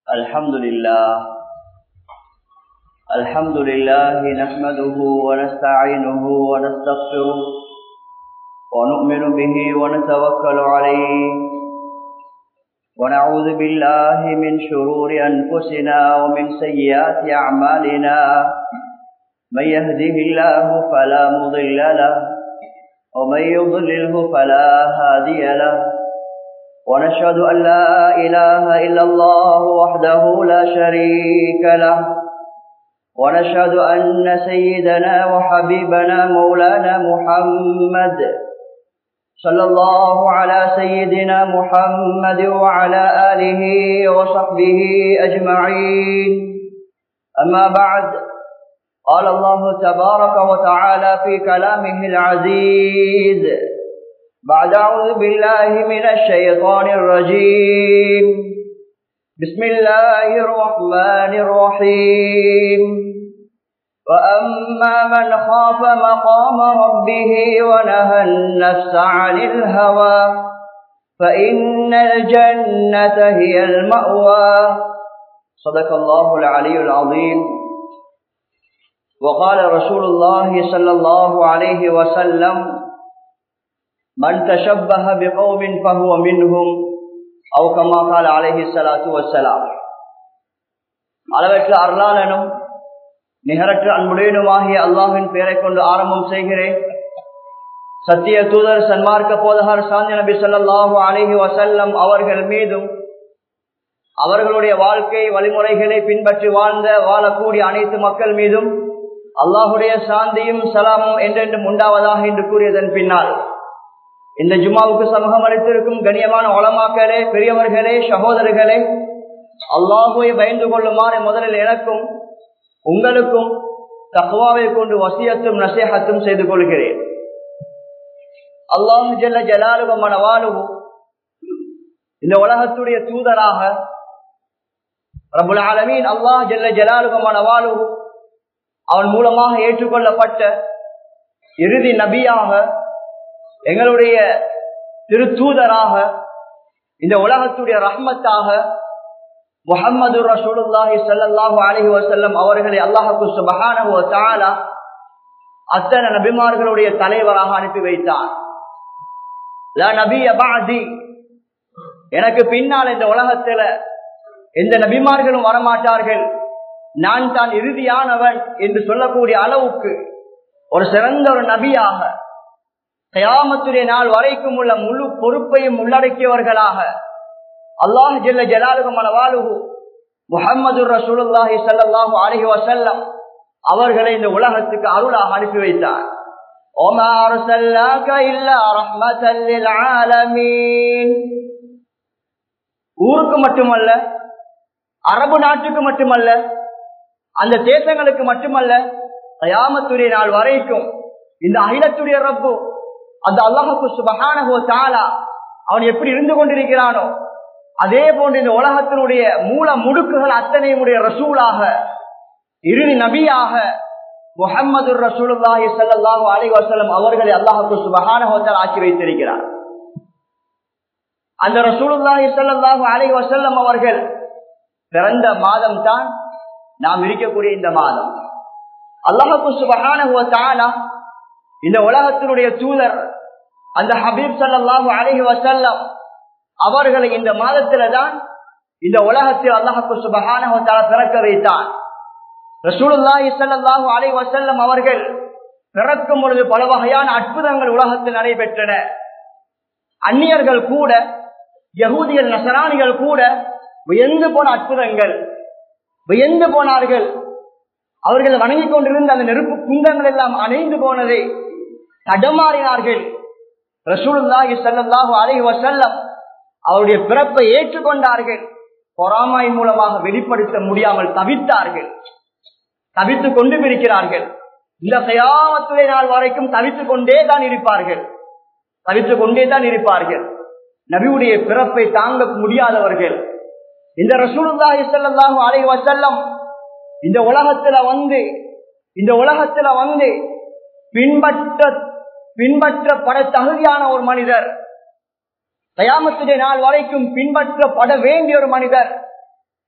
الحمد لله الحمد لله نحمده ونستعينه ونستغفره ونؤمن به ونتوكل عليه ونعوذ بالله من شرور أنفسنا ومن سيئات أعمالنا من يهده الله فلا مضل له ومن يضلله فلا هادي له ونشهد أن لا إله إلا الله وحده لا شريك له ونشهد أن سيدنا وحبيبنا مولانا محمد صلى الله على سيدنا محمد وعلى آله وصحبه أجمعين أما بعد قال الله تبارك وتعالى في كلامه العزيز بعد أعوذ بالله من الشيطان الرجيم بسم الله الرحمن الرحيم وأما من خاف مقام ربه ونهى النفس عن الهوى فإن الجنة هي المأوى صدق الله العلي العظيم وقال رسول الله صلى الله عليه وسلم من تشبه بقوم فهو منهم أو كما قال عليه الصلاة والسلام அளவற்ற அருளாளனும் நிகரற்ற அன்புடையனுமாகிய அல்லாஹின் பெயரை கொண்டு ஆரம்பம் செய்கிறேன் சத்திய தூதர் சன்மார்க்க போதகர் சாந்தி நபி சொல்லாஹு அலிஹி வசல்லம் அவர்கள் மீதும் அவர்களுடைய வாழ்க்கை வழிமுறைகளை பின்பற்றி வாழ்ந்த வாழக்கூடிய அனைத்து மக்கள் மீதும் அல்லாஹுடைய சாந்தியும் சலாமும் என்றென்றும் உண்டாவதாக என்று கூறியதன் பின்னால் இந்த ஜுமாவுக்கு சமூகம் அளித்திருக்கும் கண்ணியமான ஒளமாக்களே பெரியவர்களே சகோதரர்களே அல்லாஹுவை பயந்து கொள்ளுமாறு முதலில் எனக்கும் உங்களுக்கும் தக்குவாவை கொண்டு வசியத்தும் நசேகத்தும் செய்து கொள்கிறேன் அல்லாஹு ஜல்ல ஜலாலுவ மனவாலுவும் இந்த உலகத்துடைய தூதராக ரபுல் ஆலமீன் அல்லாஹ் ஜல்ல ஜலாலுவ மனவாலுவும் அவன் மூலமாக ஏற்றுக்கொள்ளப்பட்ட இறுதி நபியாக எங்களுடைய திருத்தூதராக இந்த உலகத்துடைய ரஹ்மத்தாக முகமது ரசூலுல்லாஹி சல்லாஹூ அலஹி வசல்லம் அவர்களை அல்லாஹு சுபஹான அத்தனை நபிமார்களுடைய தலைவராக அனுப்பி வைத்தான் எனக்கு பின்னால் இந்த உலகத்துல எந்த நபிமார்களும் வரமாட்டார்கள் நான் தான் இறுதியானவன் என்று சொல்லக்கூடிய அளவுக்கு ஒரு சிறந்த ஒரு நபியாக கயாமத்துடைய நாள் வரைக்கும் உள்ள முழு பொறுப்பையும் உள்ளடக்கியவர்களாக அல்லாஹ் ஜெல்ல ஜலாலுகமான வாழுகு முகமது ரசூலுல்லாஹி சல்லாஹு அலஹி வசல்லம் அவர்களை இந்த உலகத்துக்கு அருளாக அனுப்பி வைத்தார் ஊருக்கு மட்டுமல்ல அரபு நாட்டுக்கு மட்டுமல்ல அந்த தேசங்களுக்கு மட்டுமல்ல கயாமத்துடைய நாள் வரைக்கும் இந்த அகிலத்துடைய ரப்பு அந்த அல்லாஹுக்கு சுபகானகோ தாலா அவன் எப்படி இருந்து கொண்டிருக்கிறானோ அதே போன்று இந்த உலகத்தினுடைய மூல முடுக்குகள் அத்தனையுடைய ரசூலாக இறுதி நபியாக முகமது ரசூலுல்லாஹி சல்லாஹு அலி வசலம் அவர்களை அல்லாஹுக்கு சுபகானகோத்தால் ஆக்கி வைத்திருக்கிறார் அந்த ரசூலுல்லாஹி சல்லாஹு அலி வசல்லம் அவர்கள் பிறந்த மாதம் தான் நாம் இருக்கக்கூடிய இந்த மாதம் அல்லாஹுக்கு சுபகானகோத்தாலா இந்த உலகத்தினுடைய தூதர் அந்த ஹபீப் சல்லாஹூ அலஹி வசல்லம் அவர்களை இந்த மாதத்தில தான் இந்த உலகத்தில் அல்லாஹு சுபகான பிறக்க வைத்தான் ரசூலுல்லாஹி சல்லாஹூ அலி வசல்லம் அவர்கள் பிறக்கும் பொழுது பல வகையான அற்புதங்கள் உலகத்தில் நடைபெற்றன அந்நியர்கள் கூட யகூதியல் நசராணிகள் கூட வியந்து போன அற்புதங்கள் வியந்து போனார்கள் அவர்கள் வணங்கிக் கொண்டிருந்த அந்த நெருப்பு குந்தங்கள் எல்லாம் அணைந்து போனதை தடமாறினார்கள் ரசூலுல்லாஹி சல்லாஹூ அலஹி வசல்லம் அவருடைய பிறப்பை ஏற்றுக்கொண்டார்கள் பொறாமை மூலமாக வெளிப்படுத்த முடியாமல் தவித்தார்கள் தவித்துக் கொண்டு இருக்கிறார்கள் இந்த சயாமத்துறை நாள் வரைக்கும் தவித்துக் கொண்டே தான் இருப்பார்கள் தவித்துக் கொண்டே தான் இருப்பார்கள் நபியுடைய பிறப்பை தாங்க முடியாதவர்கள் இந்த ரசூலுல்லாஹி சல்லாஹூ அலஹி வசல்லம் இந்த உலகத்துல வந்து இந்த உலகத்துல வந்து பின்பற்ற பின்பற்றப்பட தகுதியான ஒரு மனிதர் கயாமத்துடைய நாள் வரைக்கும் பின்பற்றப்பட வேண்டிய ஒரு மனிதர்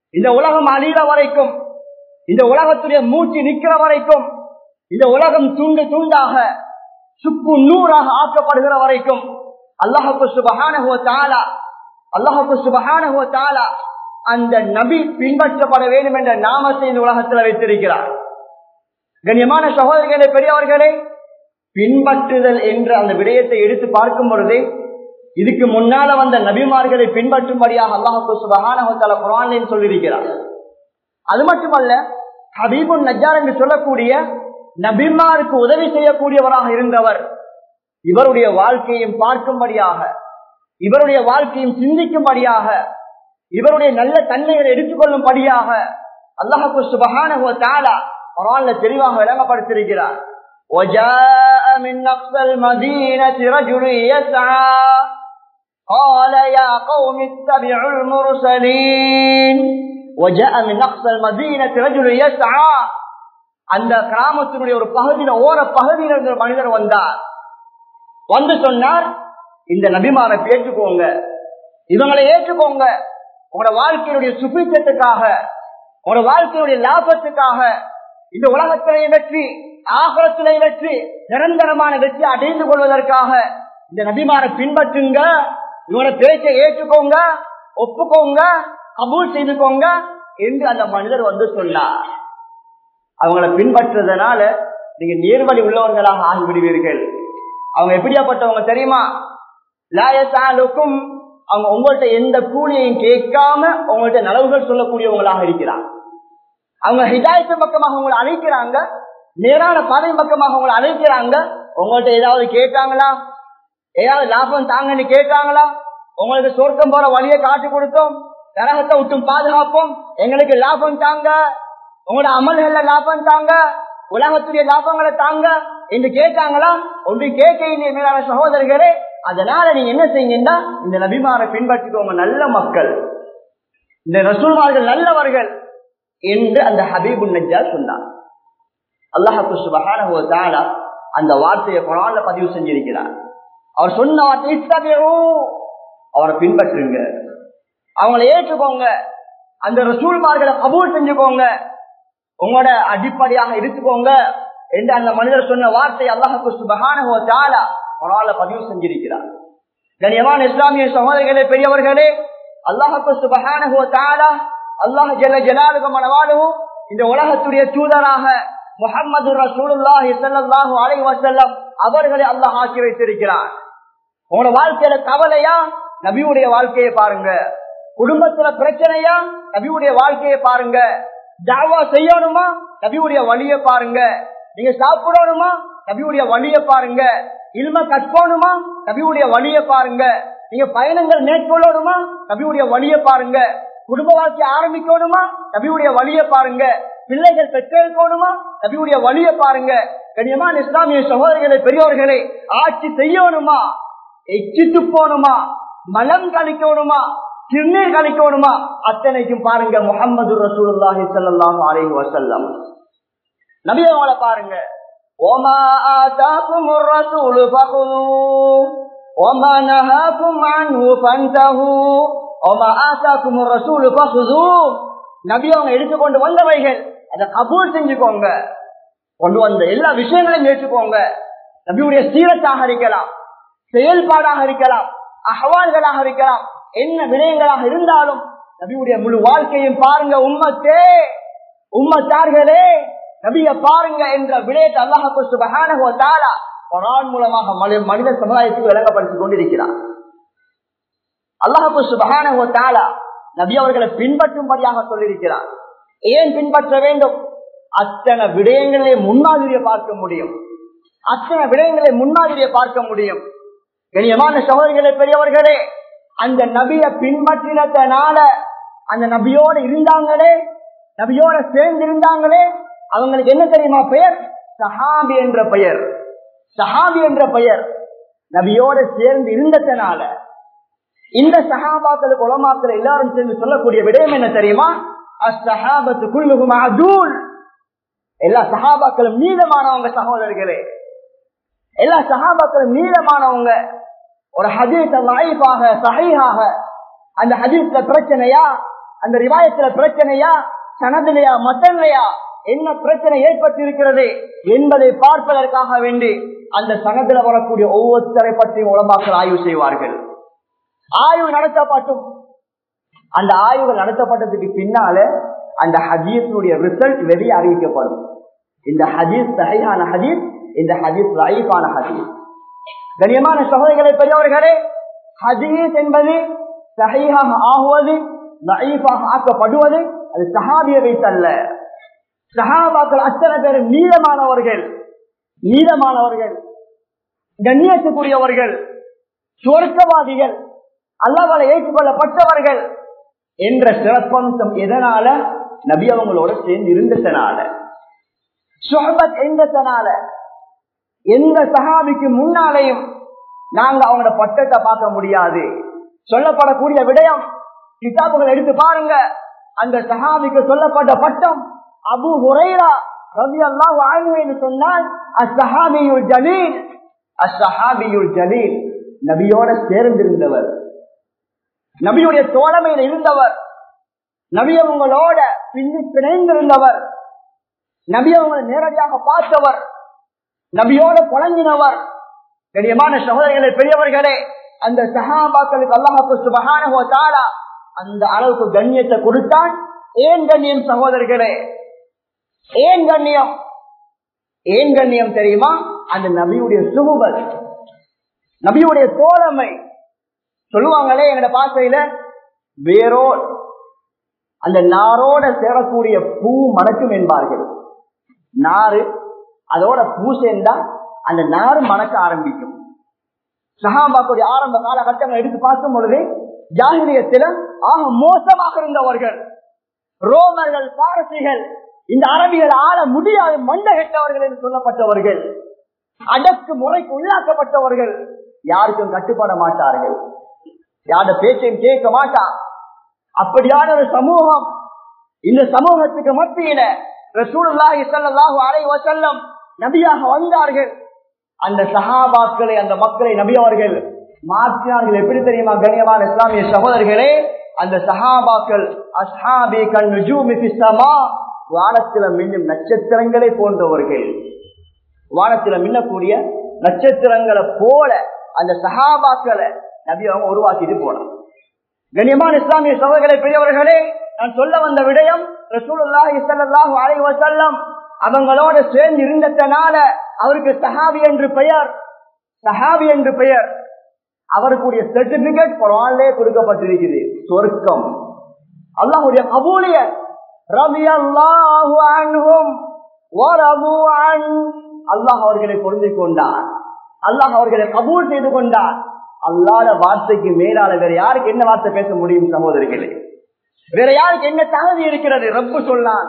இந்த உலகம் அழிகிற வரைக்கும் இந்த உலகத்துடைய மூச்சு நிற்கிற வரைக்கும் இந்த உலகம் துண்டு துண்டாக சுப்பு நூறாக ஆக்கப்படுகிற வரைக்கும் அல்லாஹு சுபஹானஹுவ தாலா அல்லாஹு சுபஹானஹுவ தாலா அந்த நபி பின்பற்றப்பட வேண்டும் என்ற நாமத்தை இந்த உலகத்தில் வைத்திருக்கிறார் கண்ணியமான சகோதரர்களே பெரியவர்களே பின்பற்றுதல் என்ற அந்த விடயத்தை எடுத்து பார்க்கும் பொழுதே இதுக்கு முன்னால வந்த நபிமார்களை பின்பற்றும்படியாக அல்லாஹு சுபஹானஹுவத்தால குரான் சொல்லியிருக்கிறார் அது மட்டுமல்ல ஹபீபுன் நஜார் என்று சொல்லக்கூடிய நபிமாருக்கு உதவி செய்யக்கூடியவராக இருந்தவர் இவருடைய வாழ்க்கையும் பார்க்கும்படியாக இவருடைய வாழ்க்கையும் சிந்திக்கும்படியாக இவருடைய நல்ல தன்மைகளை எடுத்துக்கொள்ளும்படியாக அல்லாஹு சுபஹானஹுவ தாலா குரான்ல தெளிவாக விளங்கப்படுத்தியிருக்கிறார் وجاء من أقصى المدينة رجل يسعى قال يا قوم اتبعوا المرسلين وجاء من أقصى المدينة رجل يسعى அந்த கிராமத்தினுடைய ஒரு பகுதியில ஓர பகுதியில் இருந்த மனிதர் வந்தார் வந்து சொன்னார் இந்த நபிமாரை ஏற்றுக்கோங்க இவங்களை ஏற்றுக்கோங்க உங்களோட வாழ்க்கையினுடைய சுபிச்சத்துக்காக உங்களோட வாழ்க்கையுடைய லாபத்துக்காக இந்த உலகத்திலே வெற்றி ஆகலத்திலே வெற்றி நிரந்தரமான வெற்றி அடைந்து கொள்வதற்காக இந்த நபிமாரை பின்பற்றுங்க இவங்களோட பேச்சை ஏற்றுக்கோங்க ஒப்புக்கோங்க கபூல் செய்துக்கோங்க என்று அந்த மனிதர் வந்து சொன்னார் அவங்கள பின்பற்றுறதுனால நீங்க நேர்வழி உள்ளவர்களாக ஆகிவிடுவீர்கள் அவங்க எப்படியாப்பட்டவங்க தெரியுமா லாயசாலுக்கும் அவங்க உங்கள்ட்ட எந்த கூலியையும் கேட்காம உங்கள்ட்ட நலவுகள் சொல்லக்கூடியவங்களாக இருக்கிறாங்க அவங்க ஹிதாயத்து பக்கமாக உங்களை அழைக்கிறாங்க நேரான பாதை பக்கமாக உங்களை அழைக்கிறாங்க உங்கள்ட்ட ஏதாவது கேட்காங்களா ஏதாவது லாபம் தாங்கன்னு கேட்காங்களா உங்களுக்கு சொர்க்கம் போற வழியை காட்டி கொடுத்தோம் நரகத்தை விட்டும் பாதுகாப்போம் எங்களுக்கு லாபம் தாங்க உங்களோட அமல்கள்ல லாபம் தாங்க உலகத்துடைய லாபங்களை தாங்க என்று கேட்டாங்களா ஒன்று கேட்க மேலான சகோதரர்களே அதனால நீங்க என்ன செய்யுங்கன்னா இந்த நபிமாரை பின்பற்றிக்கோங்க நல்ல மக்கள் இந்த ரசூல்மார்கள் நல்லவர்கள் என்று அந்த ஹபீபு நஜா சொன்னார் அல்லாஹு சுபஹான அந்த வார்த்தையை குரான்ல பதிவு செஞ்சிருக்கிறார் அவர் சொன்ன வார்த்தை அவரை பின்பற்றுங்க அவங்களை ஏற்றுக்கோங்க அந்த ரசூல்மார்களை கபூல் செஞ்சுக்கோங்க உங்களோட அடிப்படையாக எடுத்துக்கோங்க என்று அந்த மனிதர் சொன்ன வார்த்தை அல்லாஹு சுபஹான குரான்ல பதிவு செஞ்சிருக்கிறார் கண்ணியமான இஸ்லாமிய சகோதரிகளே பெரியவர்களே அல்லாஹு சுபஹான அல்லாஹ் ஜல்ல ஜலாலுக மனவாளுவும் இந்த உலகத்துடைய தூதராக முகமது ரசூலுல்லாஹி ஸல்லல்லாஹு அலைஹி வஸல்லம் அவர்களை அல்லாஹ் ஆக்கி வைத்திருக்கிறார் உங்களோட வாழ்க்கையில கவலையா நபியுடைய வாழ்க்கையை பாருங்க குடும்பத்துல பிரச்சனையா நபியுடைய வாழ்க்கையை பாருங்க தாவா செய்யணுமா நபியுடைய வழியை பாருங்க நீங்க சாப்பிடணுமா நபியுடைய வழியை பாருங்க இல்ம கற்கணுமா நபியுடைய வழியை பாருங்க நீங்க பயணங்கள் மேற்கொள்ளணுமா நபியுடைய வழியை பாருங்க குடும்ப வாழ்க்கை ஆரம்பிக்கணுமா நபியுடைய வழியை பாருங்க பிள்ளைகள் பெற்றெடுக்கணுமா நபியுடைய வழியை பாருங்க கண்ணியமான இஸ்லாமிய சகோதரர்களை பெரியவர்களை ஆட்சி செய்யணுமா எச்சிட்டு போகணுமா மலம் கழிக்கணுமா சிறுநீர் கழிக்கணுமா அத்தனைக்கும் பாருங்க முகமது ரசூலுல்லாஹி ஸல்லல்லாஹு அலைஹி வஸல்லம் நபி அவங்கள பாருங்க ஓமா ஆதாக்குமுர் ரசூலு ஃபகுது ஓமா நஹாக்கும் அன்ஹு ஃபன்தஹு ஓமா ஆதாக்குமுர் ரசூலு ஃபகுது நபி அவங்க எடுத்துக்கொண்டு வந்தவைகள் அதை கபூல் செஞ்சுக்கோங்க கொண்டு வந்த எல்லா விஷயங்களையும் ஏற்றுக்கோங்க நபியுடைய சீரத்தாக இருக்கலாம் செயல்பாடாக இருக்கலாம் அகவால்களாக இருக்கலாம் என்ன விடயங்களாக இருந்தாலும் நபியுடைய முழு வாழ்க்கையும் பாருங்க உம்மத்தே உம்மத்தார்களே நபிய பாருங்க என்ற விடயத்தை அல்லாஹு சுபகான குரான் மூலமாக மனித சமுதாயத்துக்கு விளங்கப்படுத்திக் கொண்டிருக்கிறார் அல்லாஹு சுபகான நபி அவர்களை பின்பற்றும்படியாக சொல்லியிருக்கிறார் ஏன் பின்பற்ற வேண்டும் அத்தனை விடயங்களை முன்மாதிரியை பார்க்க முடியும் அத்தனை விடயங்களை முன்மாதிரியை பார்க்க முடியும் கண்ணியமான சகோதரிகளே பெரியவர்களே அந்த நபிய பின்பற்றினதனால அந்த நபியோட இருந்தாங்களே நபியோட சேர்ந்து இருந்தாங்களே அவங்களுக்கு என்ன தெரியுமா பெயர் சஹாபி என்ற பெயர் சஹாபி என்ற பெயர் நபியோட சேர்ந்து இருந்ததனால இந்த சஹாபாக்கள் குலமாக்கள் எல்லாரும் சேர்ந்து சொல்லக்கூடிய விடயம் என்ன தெரியுமா அஸ்ஸஹாபத்து குல்லுஹும் அதூல் எல்லா சஹாபாக்களும் நீளமானவங்க சகோதரர்களே எல்லா சஹாபாக்களும் நீளமானவங்க ஒரு ஹதீஸ லைஃபாக சஹீஹாக அந்த ஹதீஸ்ல பிரச்சனையா அந்த ரிவாயத்துல பிரச்சனையா சனதிலையா மத்தன்லையா என்ன பிரச்சனை ஏற்பட்டிருக்கிறது என்பதை பார்ப்பதற்காக வேண்டி அந்த சனத்துல வரக்கூடிய ஒவ்வொருத்தரை பற்றியும் உடம்பாக்கள் ஆய்வு செய்வார்கள் ஆய்வு நடத்தப்பட்டும் அந்த ஆய்வுகள் நடத்தப்பட்டதுக்கு பின்னால அந்த ஹதீஸுடைய ரிசல்ட் வெளியே அறிவிக்கப்படும் இந்த ஹதீஸ் சகையான ஹதீஸ் இந்த ஹதீஸ் லைஃபான ஹதீஸ் கண்ணியமான சகோதரிகளை பெரியவர்களே ஹதீஸ் என்பது சகையாக ஆகுவது லைஃபாக ஆக்கப்படுவது அது சஹாபியை வைத்தல்ல சஹாபாக்கள் அத்தனை பேர் நீளமானவர்கள் நீளமானவர்கள் கண்ணியத்துக்குரியவர்கள் சுவர்க்கவாதிகள் அல்லாவால ஏற்றுக்கொள்ளப்பட்டவர்கள் என்ற சிறப்பம்சம் எதனால நபி அவங்களோட சேர்ந்து இருந்ததனால சுஹபத் எந்தனால எந்த சகாபிக்கு முன்னாலேயும் நாங்க அவங்களோட பட்டத்தை பார்க்க முடியாது சொல்லப்படக்கூடிய விடயம் கிதாபுகள் எடுத்து பாருங்க அந்த சஹாபிக்கு சொல்லப்பட்ட பட்டம் அபு ஹுரைரா ரவி அல்லாஹ் வாழ்வு சொன்னால் அசஹாபியுல் ஜலீல் அசஹாபியுல் ஜலீல் நபியோட சேர்ந்திருந்தவர் நபியுடைய தோழமையில் இருந்தவர் நபி அவங்களோட பின்னி பிணைந்திருந்தவர் நபி அவங்களை நேரடியாக பார்த்தவர் நபியோட புழங்கினவர் கடியமான சகோதரிகளை பெரியவர்களே அந்த சஹாபாக்களுக்கு அல்லாஹு சுபகானகோ தாரா அந்த அளவுக்கு கண்ணியத்தை கொடுத்தான் ஏன் கண்ணியம் சகோதரர்களே ஏன் கண்ணியம் ஏன் கண்ணியம் தெரியுமா அந்த நபியுடைய சுகுபல் நபியுடைய தோழமை சொல்லுவாங்களே எங்கட பாசையில வேரோ அந்த நாரோட சேரக்கூடிய பூ மணக்கும் என்பார்கள் நாறு அதோட பூ சேர்ந்தா அந்த நாறு மணக்க ஆரம்பிக்கும் சஹாபாக்குடைய ஆரம்ப காலகட்டங்கள் எடுத்து பார்க்கும் பொழுது ஜாகிரியத்தில ஆக மோசமாக இருந்தவர்கள் ரோமர்கள் பாரசிகள் இந்த அரபிகள் ஆள முடியாது மண்ட கெட்டவர்கள் என்று சொல்லப்பட்டவர்கள் அடக்கு முறைக்கு உள்ளாக்கப்பட்டவர்கள் யாருக்கும் கட்டுப்பட மாட்டார்கள் யாரோட பேச்சையும் கேட்க மாட்டான் அப்படியான ஒரு சமூகம் இந்த சமூகத்துக்கு மத்தியில ரசூலுல்லாஹி ஸல்லல்லாஹு அலைஹி வஸல்லம் நபியாக வந்தார்கள் அந்த சஹாபாக்களை அந்த மக்களை நபி அவர்கள் மாற்றினார்கள் எப்படி தெரியுமா கண்ணியமான இஸ்லாமிய சகோதரர்களே அந்த சஹாபாக்கள் அஸ்ஹாபி கண் நுஜூமி ஃபிஸ்ஸமா வானத்தில மின்னும் நட்சத்திரங்களை போன்றவர்கள் வானத்தில மின்னக்கூடிய நட்சத்திரங்களை போல அந்த சஹாபாக்களை நபி அவங்க உருவாக்கிட்டு போனான் கண்ணியமான இஸ்லாமிய சகோதரர்களை பெரியவர்களே நான் சொல்ல வந்த விடயம் ரசூலுல்லாஹி ஸல்லல்லாஹு அலைஹி வஸல்லம் அவங்களோட சேர்ந்து இருந்ததனால அவருக்கு சஹாபி என்று பெயர் சஹாபி என்று பெயர் அவருக்குரிய சர்டிபிகேட் குரானிலே கொடுக்கப்பட்டிருக்குது சொர்க்கம் அல்லாஹுடைய கபூலியர் ரலியல்லாஹு அன்ஹும் வரது அன் அல்லாஹ் அவர்களை பொருந்திக் கொண்டார் அல்லாஹ் அவர்களை கபூல் செய்து கொண்டார் அல்லாத வார்த்தைக்கு மேலால வேற யாருக்கு என்ன வார்த்தை பேச முடியும் சகோதரிகளே வேற யாருக்கு என்ன தகுதி இருக்கிறது ரப்பு சொன்னான்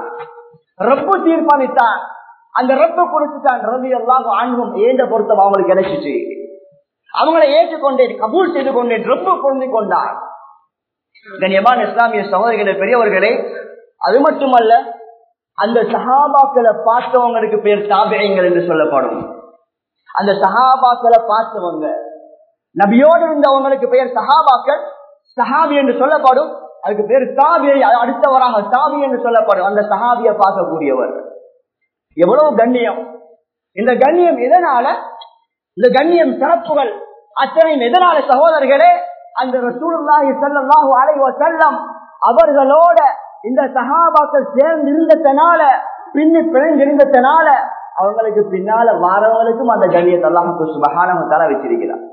ரப்பு தீர்மானித்தான் அந்த ரப்பு கொடுத்துட்டான் ரவி எல்லாம் ஆண்கும் ஏண்ட பொருத்தம் அவங்களுக்கு கிடைச்சிச்சு அவங்களை ஏற்றுக்கொண்டேன் கபூல் செய்து கொண்டேன் ரப்பு பொருந்தி கொண்டான் கண்ணியமான இஸ்லாமிய சகோதரிகளே பெரியவர்களே அது மட்டுமல்ல அந்த சஹாபாக்களை பார்த்தவங்களுக்கு பேர் தாபியங்கள் என்று சொல்லப்படும் அந்த சஹாபாக்களை பார்த்தவங்க நபியோடு இருந்தவங்களுக்கு பெயர் சஹாபாக்கள் சஹாபி என்று சொல்லப்படும் அதுக்கு பேர் தாபியை அடுத்தவராக தாபி என்று சொல்லப்படும் அந்த சஹாபியை பார்க்கக்கூடியவர் எவ்வளவு கண்ணியம் இந்த கண்ணியம் எதனால இந்த கண்ணியம் சிறப்புகள் அத்தனையும் எதனால சகோதரர்களே அந்த ரசூலுல்லாஹி ஸல்லல்லாஹு அலைஹி வஸல்லம் அவர்களோட இந்த சஹாபாக்கள் சேர்ந்து இருந்ததனால பின்னி பிணைந்திருந்ததனால அவங்களுக்கு பின்னால வாரவங்களுக்கும் அந்த கண்ணியத்தை அல்லாஹ் சுபஹானஹு தஆலா வச்சிருக்கிறார்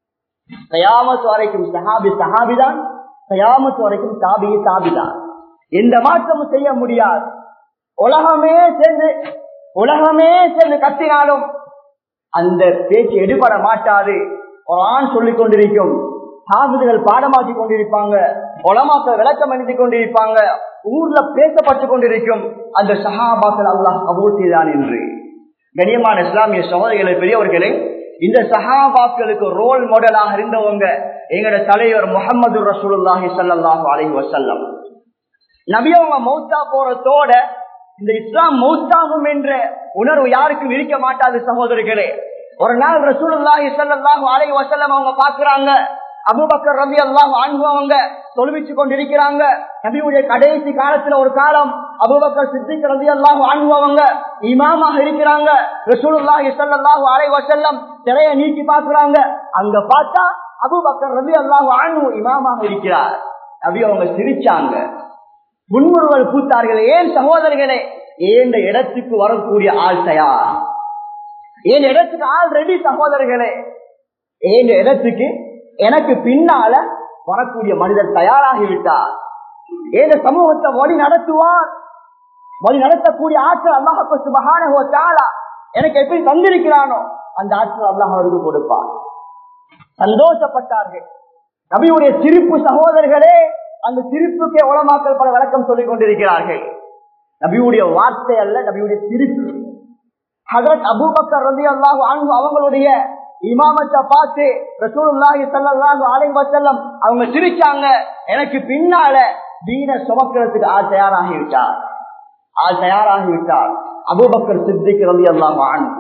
கயாமத் வரைக்கும் சஹாபி சஹாபிதான் கயாமத் வரைக்கும் தாபி தாபிதான் எந்த மாற்றமும் செய்ய முடியாது உலகமே சேர்ந்து உலகமே சேர்ந்து கத்தினாலும் அந்த பேச்சு எடுபட மாட்டாது குரான் சொல்லிக் கொண்டிருக்கும் சாபிதுகள் பாடமாக்கி கொண்டிருப்பாங்க உலமாக்கள் விளக்கம் எழுதி கொண்டிருப்பாங்க ஊர்ல பேசப்பட்டு கொண்டிருக்கும் அந்த சஹாபாக்கள் அல்லாஹ் கபூல் செய்தான் என்று கண்ணியமான இஸ்லாமிய சகோதரிகளை பெரியவர்களே இந்த சஹாபாக்களுக்கு ரோல் மாடலாக இருந்தவங்க எங்களோட தலைவர் முகமது ரசூலுல்லாஹி சல்லாஹு அலைஹி வசல்லம் நபியவங்க மௌத்தா போறதோட இந்த இஸ்லாம் மௌத்தாகும் என்ற உணர்வு யாருக்கும் இருக்க மாட்டாது சகோதரிகளே ஒரு நாள் ரசூலுல்லாஹி சல்லாஹு அலைஹி வசல்லம் அவங்க பாக்குறாங்க அபுபக்கர் ரவி அல்லாஹ் அவங்க தொழுவிச்சு கொண்டிருக்கிறாங்க நபியுடைய கடைசி காலத்துல ஒரு காலம் அபுபக்கர் சித்திக் ரதி அல்லாஹ் அனுபவங்க இமாமாக இருக்கிறாங்க ரசூலுல்லாஹி ஸல்லல்லாஹு அலைஹி வஸல்லம் திரைய நீக்கி பார்க்கறாங்க அங்க பார்த்தா அபுபக்கர் ரதி அல்லாஹ் அனு இமாமாக இருக்கிறார் நபி அவங்க சிரிச்சாங்க முன்முறுவல் பூத்தார்கள் ஏன் சகோதரர்களே ஏன் இடத்துக்கு வரக்கூடிய ஆள் தயார் ஏன் இடத்துக்கு ஆள் ரெடி சகோதரர்களே ஏன் இடத்துக்கு எனக்கு பின்னால வரக்கூடிய மனிதர் தயாராகிவிட்டார் ஏன் சமூகத்தை வழி நடத்துவார் வழி நடத்தக்கூடிய ஆற்றல் அல்லாஹ் சுபகான எனக்கு எப்படி தந்திருக்கிறானோ அந்த ஆற்றல் அல்லாஹ் அவருக்கு கொடுப்பார் சந்தோஷப்பட்டார்கள் நபியுடைய சிரிப்பு சகோதரர்களே அந்த சிரிப்புக்கே உலமாக்கல் பல விளக்கம் சொல்லிக் கொண்டிருக்கிறார்கள் நபியுடைய வார்த்தை அல்ல நபியுடைய சிரிப்பு ஹசரத் அபூபக்கர் ரதி அல்லாஹு அன்பு அவங்களுடைய இமாமத்தை பார்த்து ரசூலுல்லாஹி ஸல்லல்லாஹு அலைஹி வஸல்லம் அவங்க சிரிச்சாங்க எனக்கு பின்னால தீன சுமக்கிறதுக்கு ஆள் தயாராகி விட்டார் ஆள் தயாராகி விட்டார் அபூபக்கர் சித்திக் ரதி அல்லாஹு அன்பு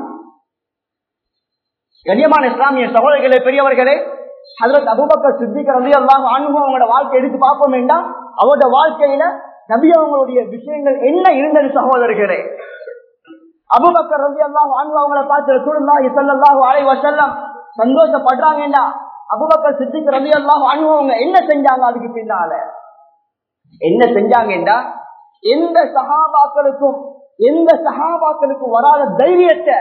கண்ணியமான இஸ்லாமிய சகோதரர்களே பெரியவர்களே ஹசரத் அபூபக்கர் சித்திக் ரதி அல்லாஹு அன்பு அவங்களோட வாழ்க்கை எடுத்து பார்ப்போம் வேண்டாம் அவரோட வாழ்க்கையில நபி அவங்களுடைய விஷயங்கள் என்ன இருந்தது சகோதரர்களே அபுபக்கர் ரவி அல்லாஹ் அவங்கள பார்த்து ரசூலுல்லாஹி ஸல்லல்லாஹு அலைஹி வஸல்லம் சந்தோஷப்படுறாங்கடா அபுபக்கர் சித்திக் ரவி அல்லாஹ் அவங்க என்ன செஞ்சாங்க அதுக்கு பின்னால என்ன செஞ்சாங்கடா எந்த சஹாபாக்களுக்கும் எந்த சஹாபாக்களுக்கும் வராத தைரியத்தை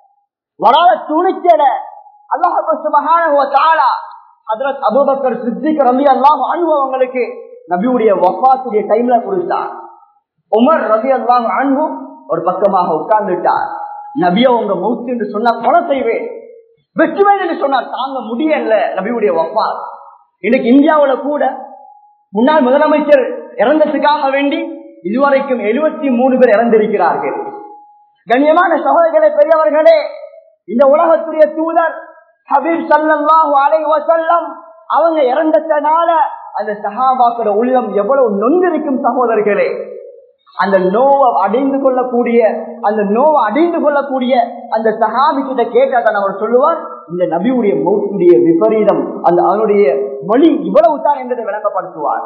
வராத துணிச்சல அல்லாஹ் சுப்ஹானஹு வ தஆலா ஹஜ்ரத் அபூபக்கர் சித்திக் ரலியல்லாஹு அன்ஹு அவங்களுக்கு நபியுடைய வஃபாத்துடைய டைம்ல கொடுத்தார் உமர் ரலியல்லாஹு அன்ஹு ஒரு பக்கமாக உட்கார்ந்துட்டார் நபிய உங்க மௌத்து என்று சொன்னா கொலை செய்வேன் வெற்றுவேன் என்று சொன்னார் தாங்க முடியல நபியுடைய வப்பா இன்னைக்கு இந்தியாவுல கூட முன்னாள் முதலமைச்சர் இறந்ததுக்காக வேண்டி இதுவரைக்கும் எழுபத்தி மூணு பேர் இறந்திருக்கிறார்கள் கண்ணியமான சகோதரர்களே பெரியவர்களே இந்த உலகத்துடைய தூதர் ஹபீப் சல்லாஹூ அலை வசல்லம் அவங்க இறந்ததுனால அந்த சஹாபாக்களோட உள்ளம் எவ்வளவு நொந்திருக்கும் சகோதரர்களே அந்த நோவை அடைந்து கொள்ளக்கூடிய அந்த நோவை அடைந்து கொள்ளக்கூடிய அந்த சஹாபி கிட்ட கேட்டாதான் அவர் சொல்லுவார் இந்த நபியுடைய மௌத்துடைய விபரீதம் அந்த அவனுடைய மொழி இவ்வளவு தான் என்பதை விளங்கப்படுத்துவார்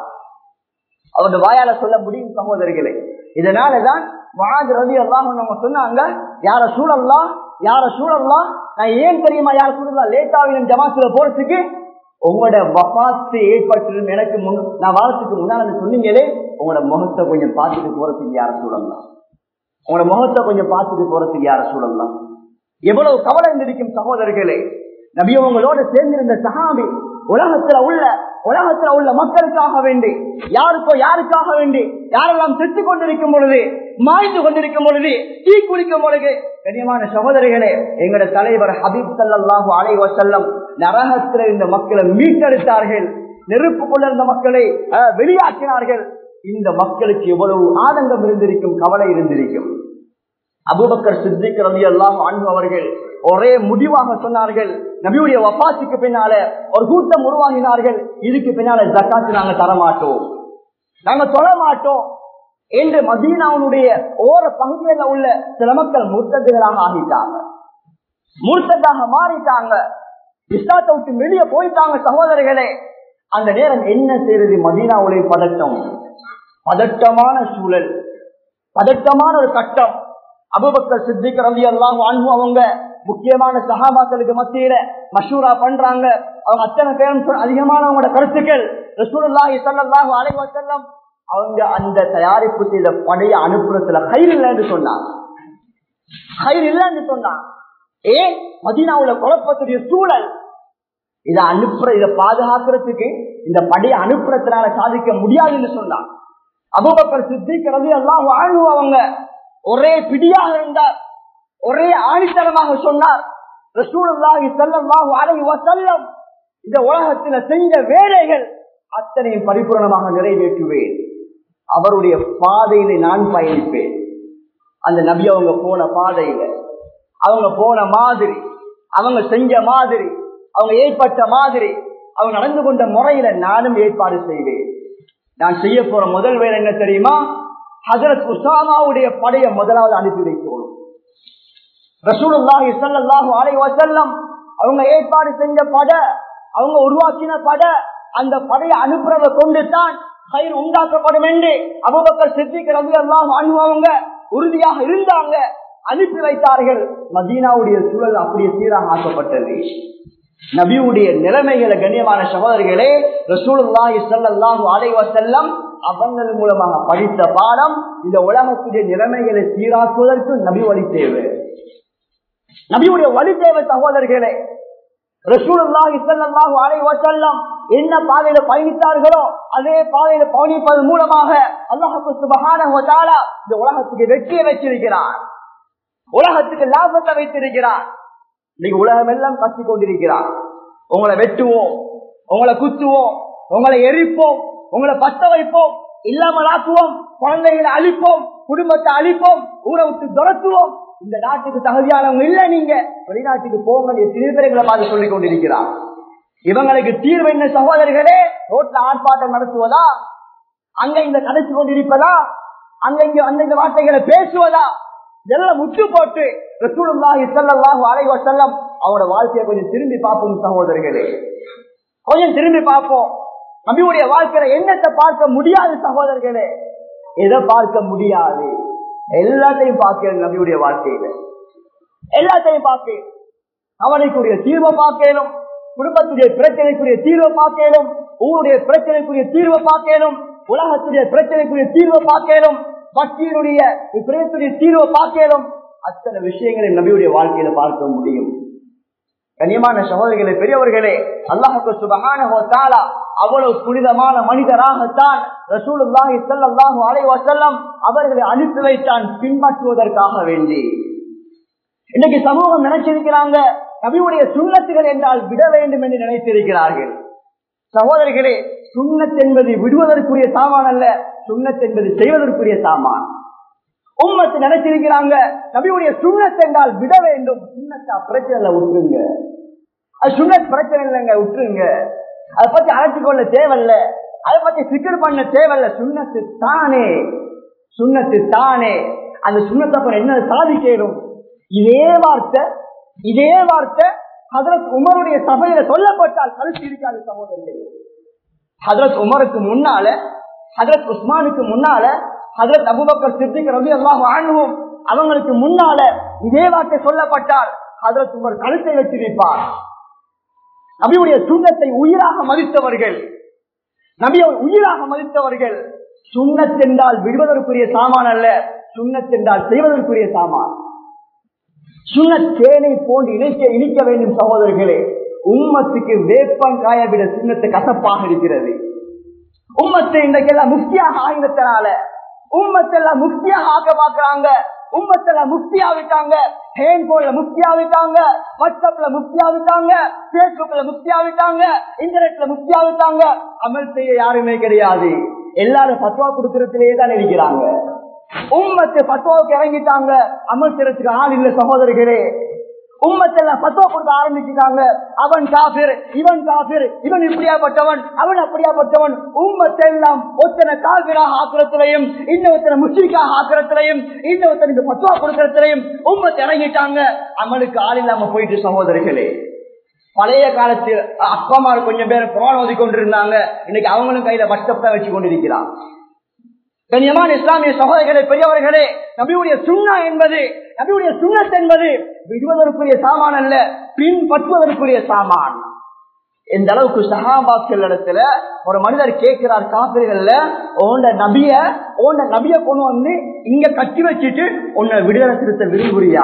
அவருடைய வாயால சொல்ல முடியும் சகோதரிகளே இதனாலதான் மகாஜ் ரவி அல்லாஹ் நம்ம சொன்னாங்க யார சூழல்லாம் யார சூழல்லாம் நான் ஏன் தெரியுமா யார சூழலாம் லேட்டாவின் ஜமாத்துல போறதுக்கு உங்களோட வபாத்து ஏற்பட்டிரும் எனக்கு முன் நான் வாரத்துக்கு முன்னால சொன்னீங்களே உங்களோட முகத்தை கொஞ்சம் பார்த்துட்டு போறதுக்கு யார சூழலாம் உங்களோட முகத்தை கொஞ்சம் பார்த்துட்டு போறதுக்கு யார சூழலாம் எவ்வளவு கவலை இருந்திருக்கும் சகோதரர்களே நபியவங்களோட சேர்ந்திருந்த சகாபி உலகத்துல உள்ள உலகத்துல உள்ள மக்களுக்காக வேண்டி யாருக்கோ யாருக்காக வேண்டி யாரெல்லாம் செத்து கொண்டிருக்கும் பொழுது மாய்ந்து கொண்டிருக்கும் பொழுது தீ குளிக்கும் பொழுது கண்ணியமான சகோதரிகளே எங்களோட தலைவர் ஹபீப் சல்லாஹூ அலை வசல்லம் நரகத்தில் இருந்த மக்களை மீட்டெடுத்தார்கள் நெருப்புக்குள்ள இருந்த மக்களை வெளியாக்கினார்கள் இந்த மக்களுக்கு எவ்வளவு ஆனந்தம் இருந்திருக்கும் கவலை இருந்திருக்கும் அபுபக்கர் சித்திக் ரவி எல்லாம் அன்பு அவர்கள் ஒரே முடிவாக சொன்னார்கள் நபியுடைய வப்பாசிக்கு பின்னால ஒரு கூட்டம் உருவாகினார்கள் இதுக்கு பின்னால ஜக்காத்து நாங்க தரமாட்டோம் நாங்க தொழ மாட்டோம் என்று மதீனாவுடைய ஓர பகுதியில் உள்ள சில மக்கள் முர்த்ததுகளாக ஆகிட்டாங்க முர்த்ததாக மாறிட்டாங்க இஸ்லாத்தை விட்டு வெளியே போயிட்டாங்க சகோதரர்களே அந்த நேரம் என்ன செய்யறது மதீனாவுடைய பதட்டம் பதட்டமான சூழல் பதட்டமான ஒரு கட்டம் அபுபக்கர் சித்திக் ரவி எல்லாம் அன்பு அவங்க முக்கியமான சகாபாக்களுக்கு மத்தியில மஷூரா பண்றாங்க அவங்க அத்தனை பேரும் அதிகமானவங்களோட கருத்துக்கள் ரசூலுல்லாஹி ஸல்லல்லாஹு அலைஹி வஸல்லம் அவங்க அந்த தயாரிப்பு செய்த படைய அனுப்புறதுல கயிறு இல்லைன்னு சொன்னாங்க கயிறு இல்லைன்னு சொன்னாங்க ஏன் மதீனாவுல குழப்பத்துடைய சூழல் இதை அனுப்புற இதை பாதுகாக்கிறதுக்கு இந்த படையை அனுப்புறதுனால சாதிக்க முடியாதுன்னு சொன்னாங்க அபுபக்கர் சித்திக்கிறது எல்லாம் வாழ்வுவங்க ஒரே பிடியாக இருந்தார் ஒரே ஆணித்தனமாக சொன்னார் ரசூலுல்லாஹி ஸல்லல்லாஹு அலைஹி வஸல்லம் இந்த உலகத்துல செஞ்ச வேலைகள் அத்தனையும் பரிபூர்ணமாக நிறைவேற்றுவேன் அவருடைய பாதையில நான் பயணிப்பேன் அந்த நபி அவங்க போன பாதையில அவங்க போன மாதிரி அவங்க செஞ்ச மாதிரி அவங்க ஏற்பட்ட மாதிரி அவங்க நடந்து கொண்ட முறையில நானும் ஏற்பாடு செய்வேன் நான் செய்ய போற முதல் வேலை என்ன தெரியுமா ஹசரத் உசாமாவுடைய படையை முதலாவது அனுப்பி வைக்கணும் ரசூலுல்லாஹி ஸல்லல்லாஹு அலைஹி வஸல்லம் அவங்க ஏற்பாடு செஞ்ச பட அவங்க உருவாக்கின பட அந்த படையை அனுப்புறதை கொண்டு தான் கயிறு உண்டாக்கப்படும் என்று அபுபக்கர் சித்திக்கு ரவி எல்லாம் அனுபவங்க உறுதியாக இருந்தாங்க அனுப்பி வைத்தார்கள் மதீனாவுடைய சூழல் அப்படியே சீராக ஆக்கப்பட்டது நபியுடைய நிலைமைகளை கண்ணியமான சகோதரிகளே ரசூலுல்லாஹி ஸல்லல்லாஹு அலைஹி வஸல்லம் அவங்கள் மூலமாக படித்த பாடம் இந்த உலகத்துடைய நிலைமைகளை சீராக்குவதற்கு நபி வழி தேவை நபியுடைய வழி தேவை சகோதரர்களே ரசூலுல்லாஹி ஸல்லல்லாஹு அலைஹி வஸல்லம் என்ன பாதையில பயணித்தார்களோ அதே பாதையில பயணிப்பதன் மூலமாக அல்லாஹு சுப்ஹானஹு வ தஆலா இந்த உலகத்துக்கு வெற்றியை வச்சிருக்கிறார் உலகத்துக்கு லாபத்தை வைத்திருக்கிறார் இன்னைக்கு உலகம் எல்லாம் கத்தி கொண்டிருக்கிறார் உங்களை வெட்டுவோம் உங்களை குத்துவோம் உங்களை எரிப்போம் உங்களை பத்த வைப்போம் இல்லாமல் ஆக்குவோம் குழந்தைகளை அழிப்போம் குடும்பத்தை அழிப்போம் ஊரை விட்டு துரத்துவோம் இந்த நாட்டுக்கு தகுதியானவங்க இல்ல நீங்க வெளிநாட்டுக்கு போங்க திருப்பரைகளை பார்த்து சொல்லிக் கொண்டிருக்கிறார் இவங்களுக்கு தீர்வு என்ன சகோதரர்களே ரோட்ல ஆர்ப்பாட்டம் நடத்துவதா அங்க இந்த கடைசி கொண்டிருப்பதா அங்க இங்க அந்த இந்த வார்த்தைகளை பேசுவதா இதெல்லாம் முற்று போட்டு ரசூலுல்லாஹி ஸல்லல்லாஹு அலைஹி வஸல்லம் அவரோட வாழ்க்கையை கொஞ்சம் திரும்பி பார்ப்போம் சகோதரர்களே கொஞ்சம் திரும்பி பார்ப்போம் நபியுடைய வாழ்க்கையில என்னத்தை பார்க்க முடியாது சகோதரர்களே எதை பார்க்க முடியாது எல்லாத்தையும் பார்க்கணும் நபியுடைய வாழ்க்கையில எல்லாத்தையும் பார்க்க அவனுக்குரிய தீர்வை பார்க்கணும் குடும்பத்துடைய பிரச்சனைக்குரிய தீர்வை பார்க்கணும் ஊருடைய பிரச்சனைக்குரிய தீர்வை பார்க்கணும் உலகத்துடைய பிரச்சனைக்குரிய தீர்வை பார்க்கணும் பக்தியினுடைய பிரச்சனைய தீர்வை பார்க்கணும் அத்தனை விஷயங்களை நபியுடைய வாழ்க்கையில பார்க்க முடியும் கண்ணியமான சகோதரிகளே பெரியவர்களே அல்லாஹுக்கு சுபகான அவ்வளவு புனிதமான மனிதராகத்தான் ரசூலுல்லாஹி ஸல்லல்லாஹு அலைஹி வஸல்லம் அவர்களை அனுப்பி வைத்தான் பின்பற்றுவதற்காக வேண்டி இன்னைக்கு சமூகம் நினைச்சிருக்கிறாங்க நபியுடைய சுண்ணத்துகள் என்றால் விட வேண்டும் என்று நினைத்திருக்கிறார்கள் சகோதரிகளே சுண்ணத் என்பது விடுவதற்குரிய சாமான் அல்ல சுண்ணத் என்பது செய்வதற்குரிய சாமான் உம்மத்து நினைச்சிருக்கிறாங்க நபியுடைய சுண்ணத் என்றால் விட வேண்டும் சுண்ணத்தா பிரச்சனை இல்லை விட்டுருங்க அது சுண்ணத் பிரச்சனை இல்லைங்க விட்டுருங்க அதை பத்தி அழைச்சு கொள்ள தேவையில்ல அதை பத்தி சிக்கர் பண்ண தேவையில்ல சுண்ணத்து தானே சுண்ணத்து தானே அந்த சுண்ணத்தை என்ன சாதிக்கணும் இதே வார்த்தை இதே வார்த்தை ஹதரத் உமருடைய சபையில சொல்லப்பட்டால் கருத்து இருக்காது சகோதரர்களே ஹதரத் உமருக்கு முன்னால ஹதரத் உஸ்மானுக்கு முன்னால ஹதரத் அபுபக்கர் சித்திக் ரவி எல்லாம் வாழ்வோம் அவங்களுக்கு முன்னால இதே வார்த்தை சொல்லப்பட்டால் ஹதரத் உமர் கழுத்தை வச்சிருப்பார் நபியுடைய சுண்ணத்தை உயிராக மதித்தவர்கள் நபியை உயிராக மதித்தவர்கள் சுண்ணத்தென்றால் விடுவதற்குரிய சாமான் அல்ல சுண்ணத்தென்றால் செய்வதற்குரிய சாமான் சுண்ணத்தேனை போன்று இணைக்க இணைக்க வேண்டும் சகோதரர்களே உம்மத்துக்கு வேப்பங்காய விட சுண்ணத்தை கசப்பாக இருக்கிறது உம்மத்தை இன்றைக்கெல்லாம் முக்தியாக ஆகினத்தினால உம்மத்தெல்லாம் முக்தியாக ஆக்க பாக்குறாங்க உம்மத்தெல்லாம் முக்தி ஆகிட்டாங்க ஹேண்ட்போன்ல முக்தி ஆகிட்டாங்க வாட்ஸ்அப்ல முக்தி ஆகிட்டாங்க பேஸ்புக்ல முக்தி ஆகிட்டாங்க இன்டர்நெட்ல முக்தி ஆகிட்டாங்க அமல் செய்ய யாருமே கிடையாது எல்லாரும் பத்துவா கொடுக்கறதுலேயே தான் இருக்கிறாங்க உம்மத்து பத்துவாவுக்கு இறங்கிட்டாங்க அமல் செய்யறதுக்கு ஆள் இல்ல சகோதரர்களே உம்மத்தெல்லாம் பத்துவா கொடுக்க ஆரம்பிச்சுட்டாங்க அவன் காபிர் இவன் காபிர் இவன் இப்படியாப்பட்டவன் அவன் அப்படியாப்பட்டவன் உம்மத்தெல்லாம் ஒத்தனை காபிராக ஆக்குறத்திலையும் இன்னொருத்தனை முஸ்லிக்காக ஆக்குறத்திலையும் இன்னொருத்தனுக்கு பத்துவா கொடுக்கறத்திலையும் உம்மத்தை இறங்கிட்டாங்க அமலுக்கு ஆள் இல்லாம போயிட்டு சகோதரர்களே பழைய காலத்தில் அப்பமார் கொஞ்சம் பேர் புறான் ஓதி கொண்டிருந்தாங்க இன்னைக்கு அவங்களும் கையில வட்டத்தை வச்சு கொண்டிருக்கிறான் கண்ணியமான இஸ்லாமிய சகோதரர்களே பெரியவர்களே நபியுடைய சுண்ணா என்பது நபியுடைய சுண்ணத் என்பது விடுவதற்குரிய சாமான் அல்ல பின்பற்றுவதற்குரிய சாமான் இந்த அளவுக்கு சகாபாக்கள் இடத்துல ஒரு மனிதர் கேட்கிறார் காப்பிர்கள்ல ஓண்ட நபிய ஓண்ட நபிய கொண்டு வந்து இங்க கட்டி வச்சுட்டு உன்னை விடுதலை திருத்த விரும்புறியா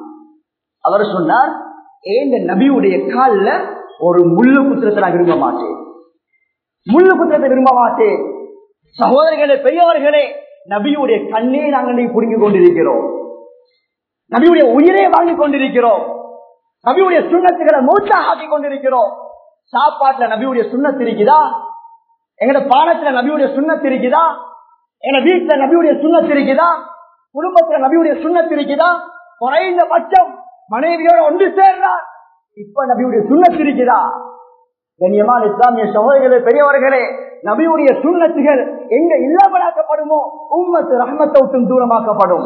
அவர் சொன்னார் ஏந்த நபியுடைய கால்ல ஒரு முள்ளு குத்திரத்தை நான் விரும்ப மாட்டேன் முள்ளு குத்திரத்தை விரும்ப மாட்டேன் சகோதரர்களே பெரியவர்களே நபியுடைய கண்ணே நாங்கள் புடுங்கிக் கொண்டிருக்கிறோம் நபியுடைய உயிரை வாங்கி கொண்டிருக்கிறோம் நபியுடைய சுண்ணத்துகளை மூச்சா ஆக்கி கொண்டிருக்கிறோம் சாப்பாட்டுல நபியுடைய சுண்ணத்து இருக்குதா எங்கட பானத்துல நபியுடைய சுண்ணத்து இருக்குதா எங்க வீட்டுல நபியுடைய சுண்ணத்து இருக்குதா குடும்பத்துல நபியுடைய சுண்ணத்து இருக்குதா குறைந்த பட்சம் மனைவியோட ஒன்று சேர்றார் இப்ப நபியுடைய சுண்ணத்து இருக்குதா கண்ணியமான இஸ்லாமிய சகோதரர்களே பெரியவர்களே நபியுடைய சுண்ணத்துகள் எங்க இல்லாமலாக்கப்படுமோ உம்மத்து ரஹமத்தை விட்டும் தூரமாக்கப்படும்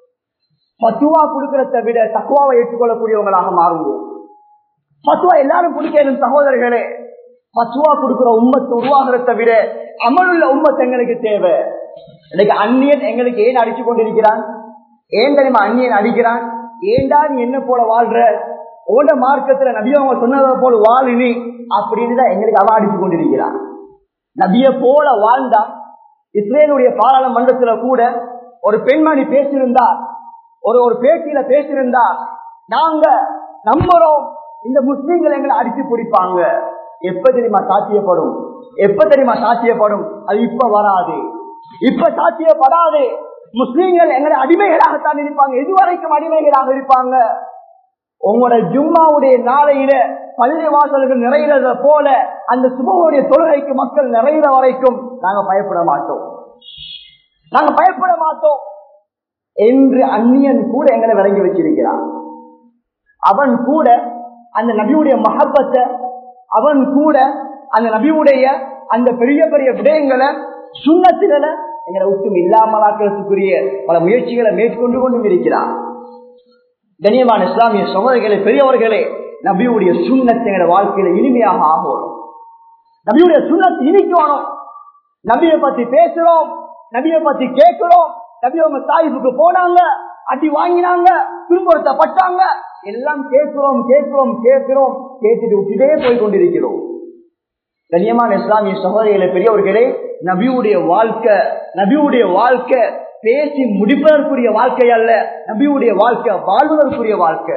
பத்துவா கொடுக்கறத விட தக்குவாவை ஏற்றுக்கொள்ளக்கூடியவங்களாக மாறுவோம் பத்துவா எல்லாரும் குடிக்கணும் சகோதரர்களே பசுவா கொடுக்கிற உம்மத்தை உருவாகிறத விட அமலுள்ள உம்மத்து எங்களுக்கு தேவை இன்னைக்கு அந்நியன் எங்களுக்கு ஏன் அடிச்சு கொண்டிருக்கிறான் ஏன் தெரியுமா அந்நியன் அடிக்கிறான் ஏண்டா நீ என்ன போல வாழ்ற ஓட மார்க்கத்துல நபிய அவங்க சொன்னதை போல வாழினி அப்படின்னு தான் எங்களுக்கு அவன் அடிச்சு கொண்டிருக்கிறான் நபிய போல வாழ்ந்தா இஸ்ரேலுடைய பாராளுமன்றத்துல கூட ஒரு பெண்மணி பேசியிருந்தா ஒரு ஒரு பேட்டியில பேசியிருந்தா நாங்க நம்புறோம் இந்த முஸ்லீம்கள் எங்களை அடிச்சு பிடிப்பாங்க எப்ப தெரியுமா சாத்தியப்படும் எப்ப தெரியுமா சாத்தியப்படும் அது இப்ப வராது இப்ப சாத்தியப்படாது முஸ்லீம்கள் எங்களை அடிமைகளாகத்தான் இருப்பாங்க இதுவரைக்கும் அடிமைகளாக இருப்பாங்க உங்களோட ஜும்மாவுடைய நாளையில பள்ளி வாசல்கள் நிறைகிறத போல அந்த சுபமுடைய தொழுகைக்கு மக்கள் நிறைகிற வரைக்கும் நாங்க பயப்பட மாட்டோம் நாங்க பயப்பட மாட்டோம் என்று அந்நியன் கூட எங்களை விளங்கி வச்சிருக்கிறான் அவன் கூட அந்த நபியுடைய மகப்பத்தை அவன் கூட அந்த நபியுடைய அந்த பெரிய பெரிய விடயங்களை சுண்ணத்துகளை எங்களை விட்டும் இல்லாமலாக்கிறதுக்குரிய பல முயற்சிகளை மேற்கொண்டு கொண்டும் இருக்கிறான் கண்ணியமான இஸ்லாமிய சகோதரர்களே பெரியவர்களே நபியுடைய சுண்ணத்தை எங்களை வாழ்க்கையில இனிமையாக ஆகணும் நபியுடைய சுண்ணத்தை இனிக்கணும் நபியை பத்தி பேசுறோம் நபியை பத்தி கேட்கிறோம் நபி அவங்க தாயிப்புக்கு போனாங்க அடி வாங்கினாங்க துன்புறுத்தப்பட்டாங்க எல்லாம் கேட்கிறோம் கேட்கிறோம் கேட்கிறோம் கேட்டுட்டு விட்டுட்டே போய் கொண்டிருக்கிறோம் கண்ணியமான இஸ்லாமிய சகோதரிகளை பெரியவர்களே நபியுடைய வாழ்க்கை நபியுடைய வாழ்க்கை பேசி முடிப்பதற்குரிய வாழ்க்கை அல்ல நபியுடைய வாழ்க்கை வாழ்வதற்குரிய வாழ்க்கை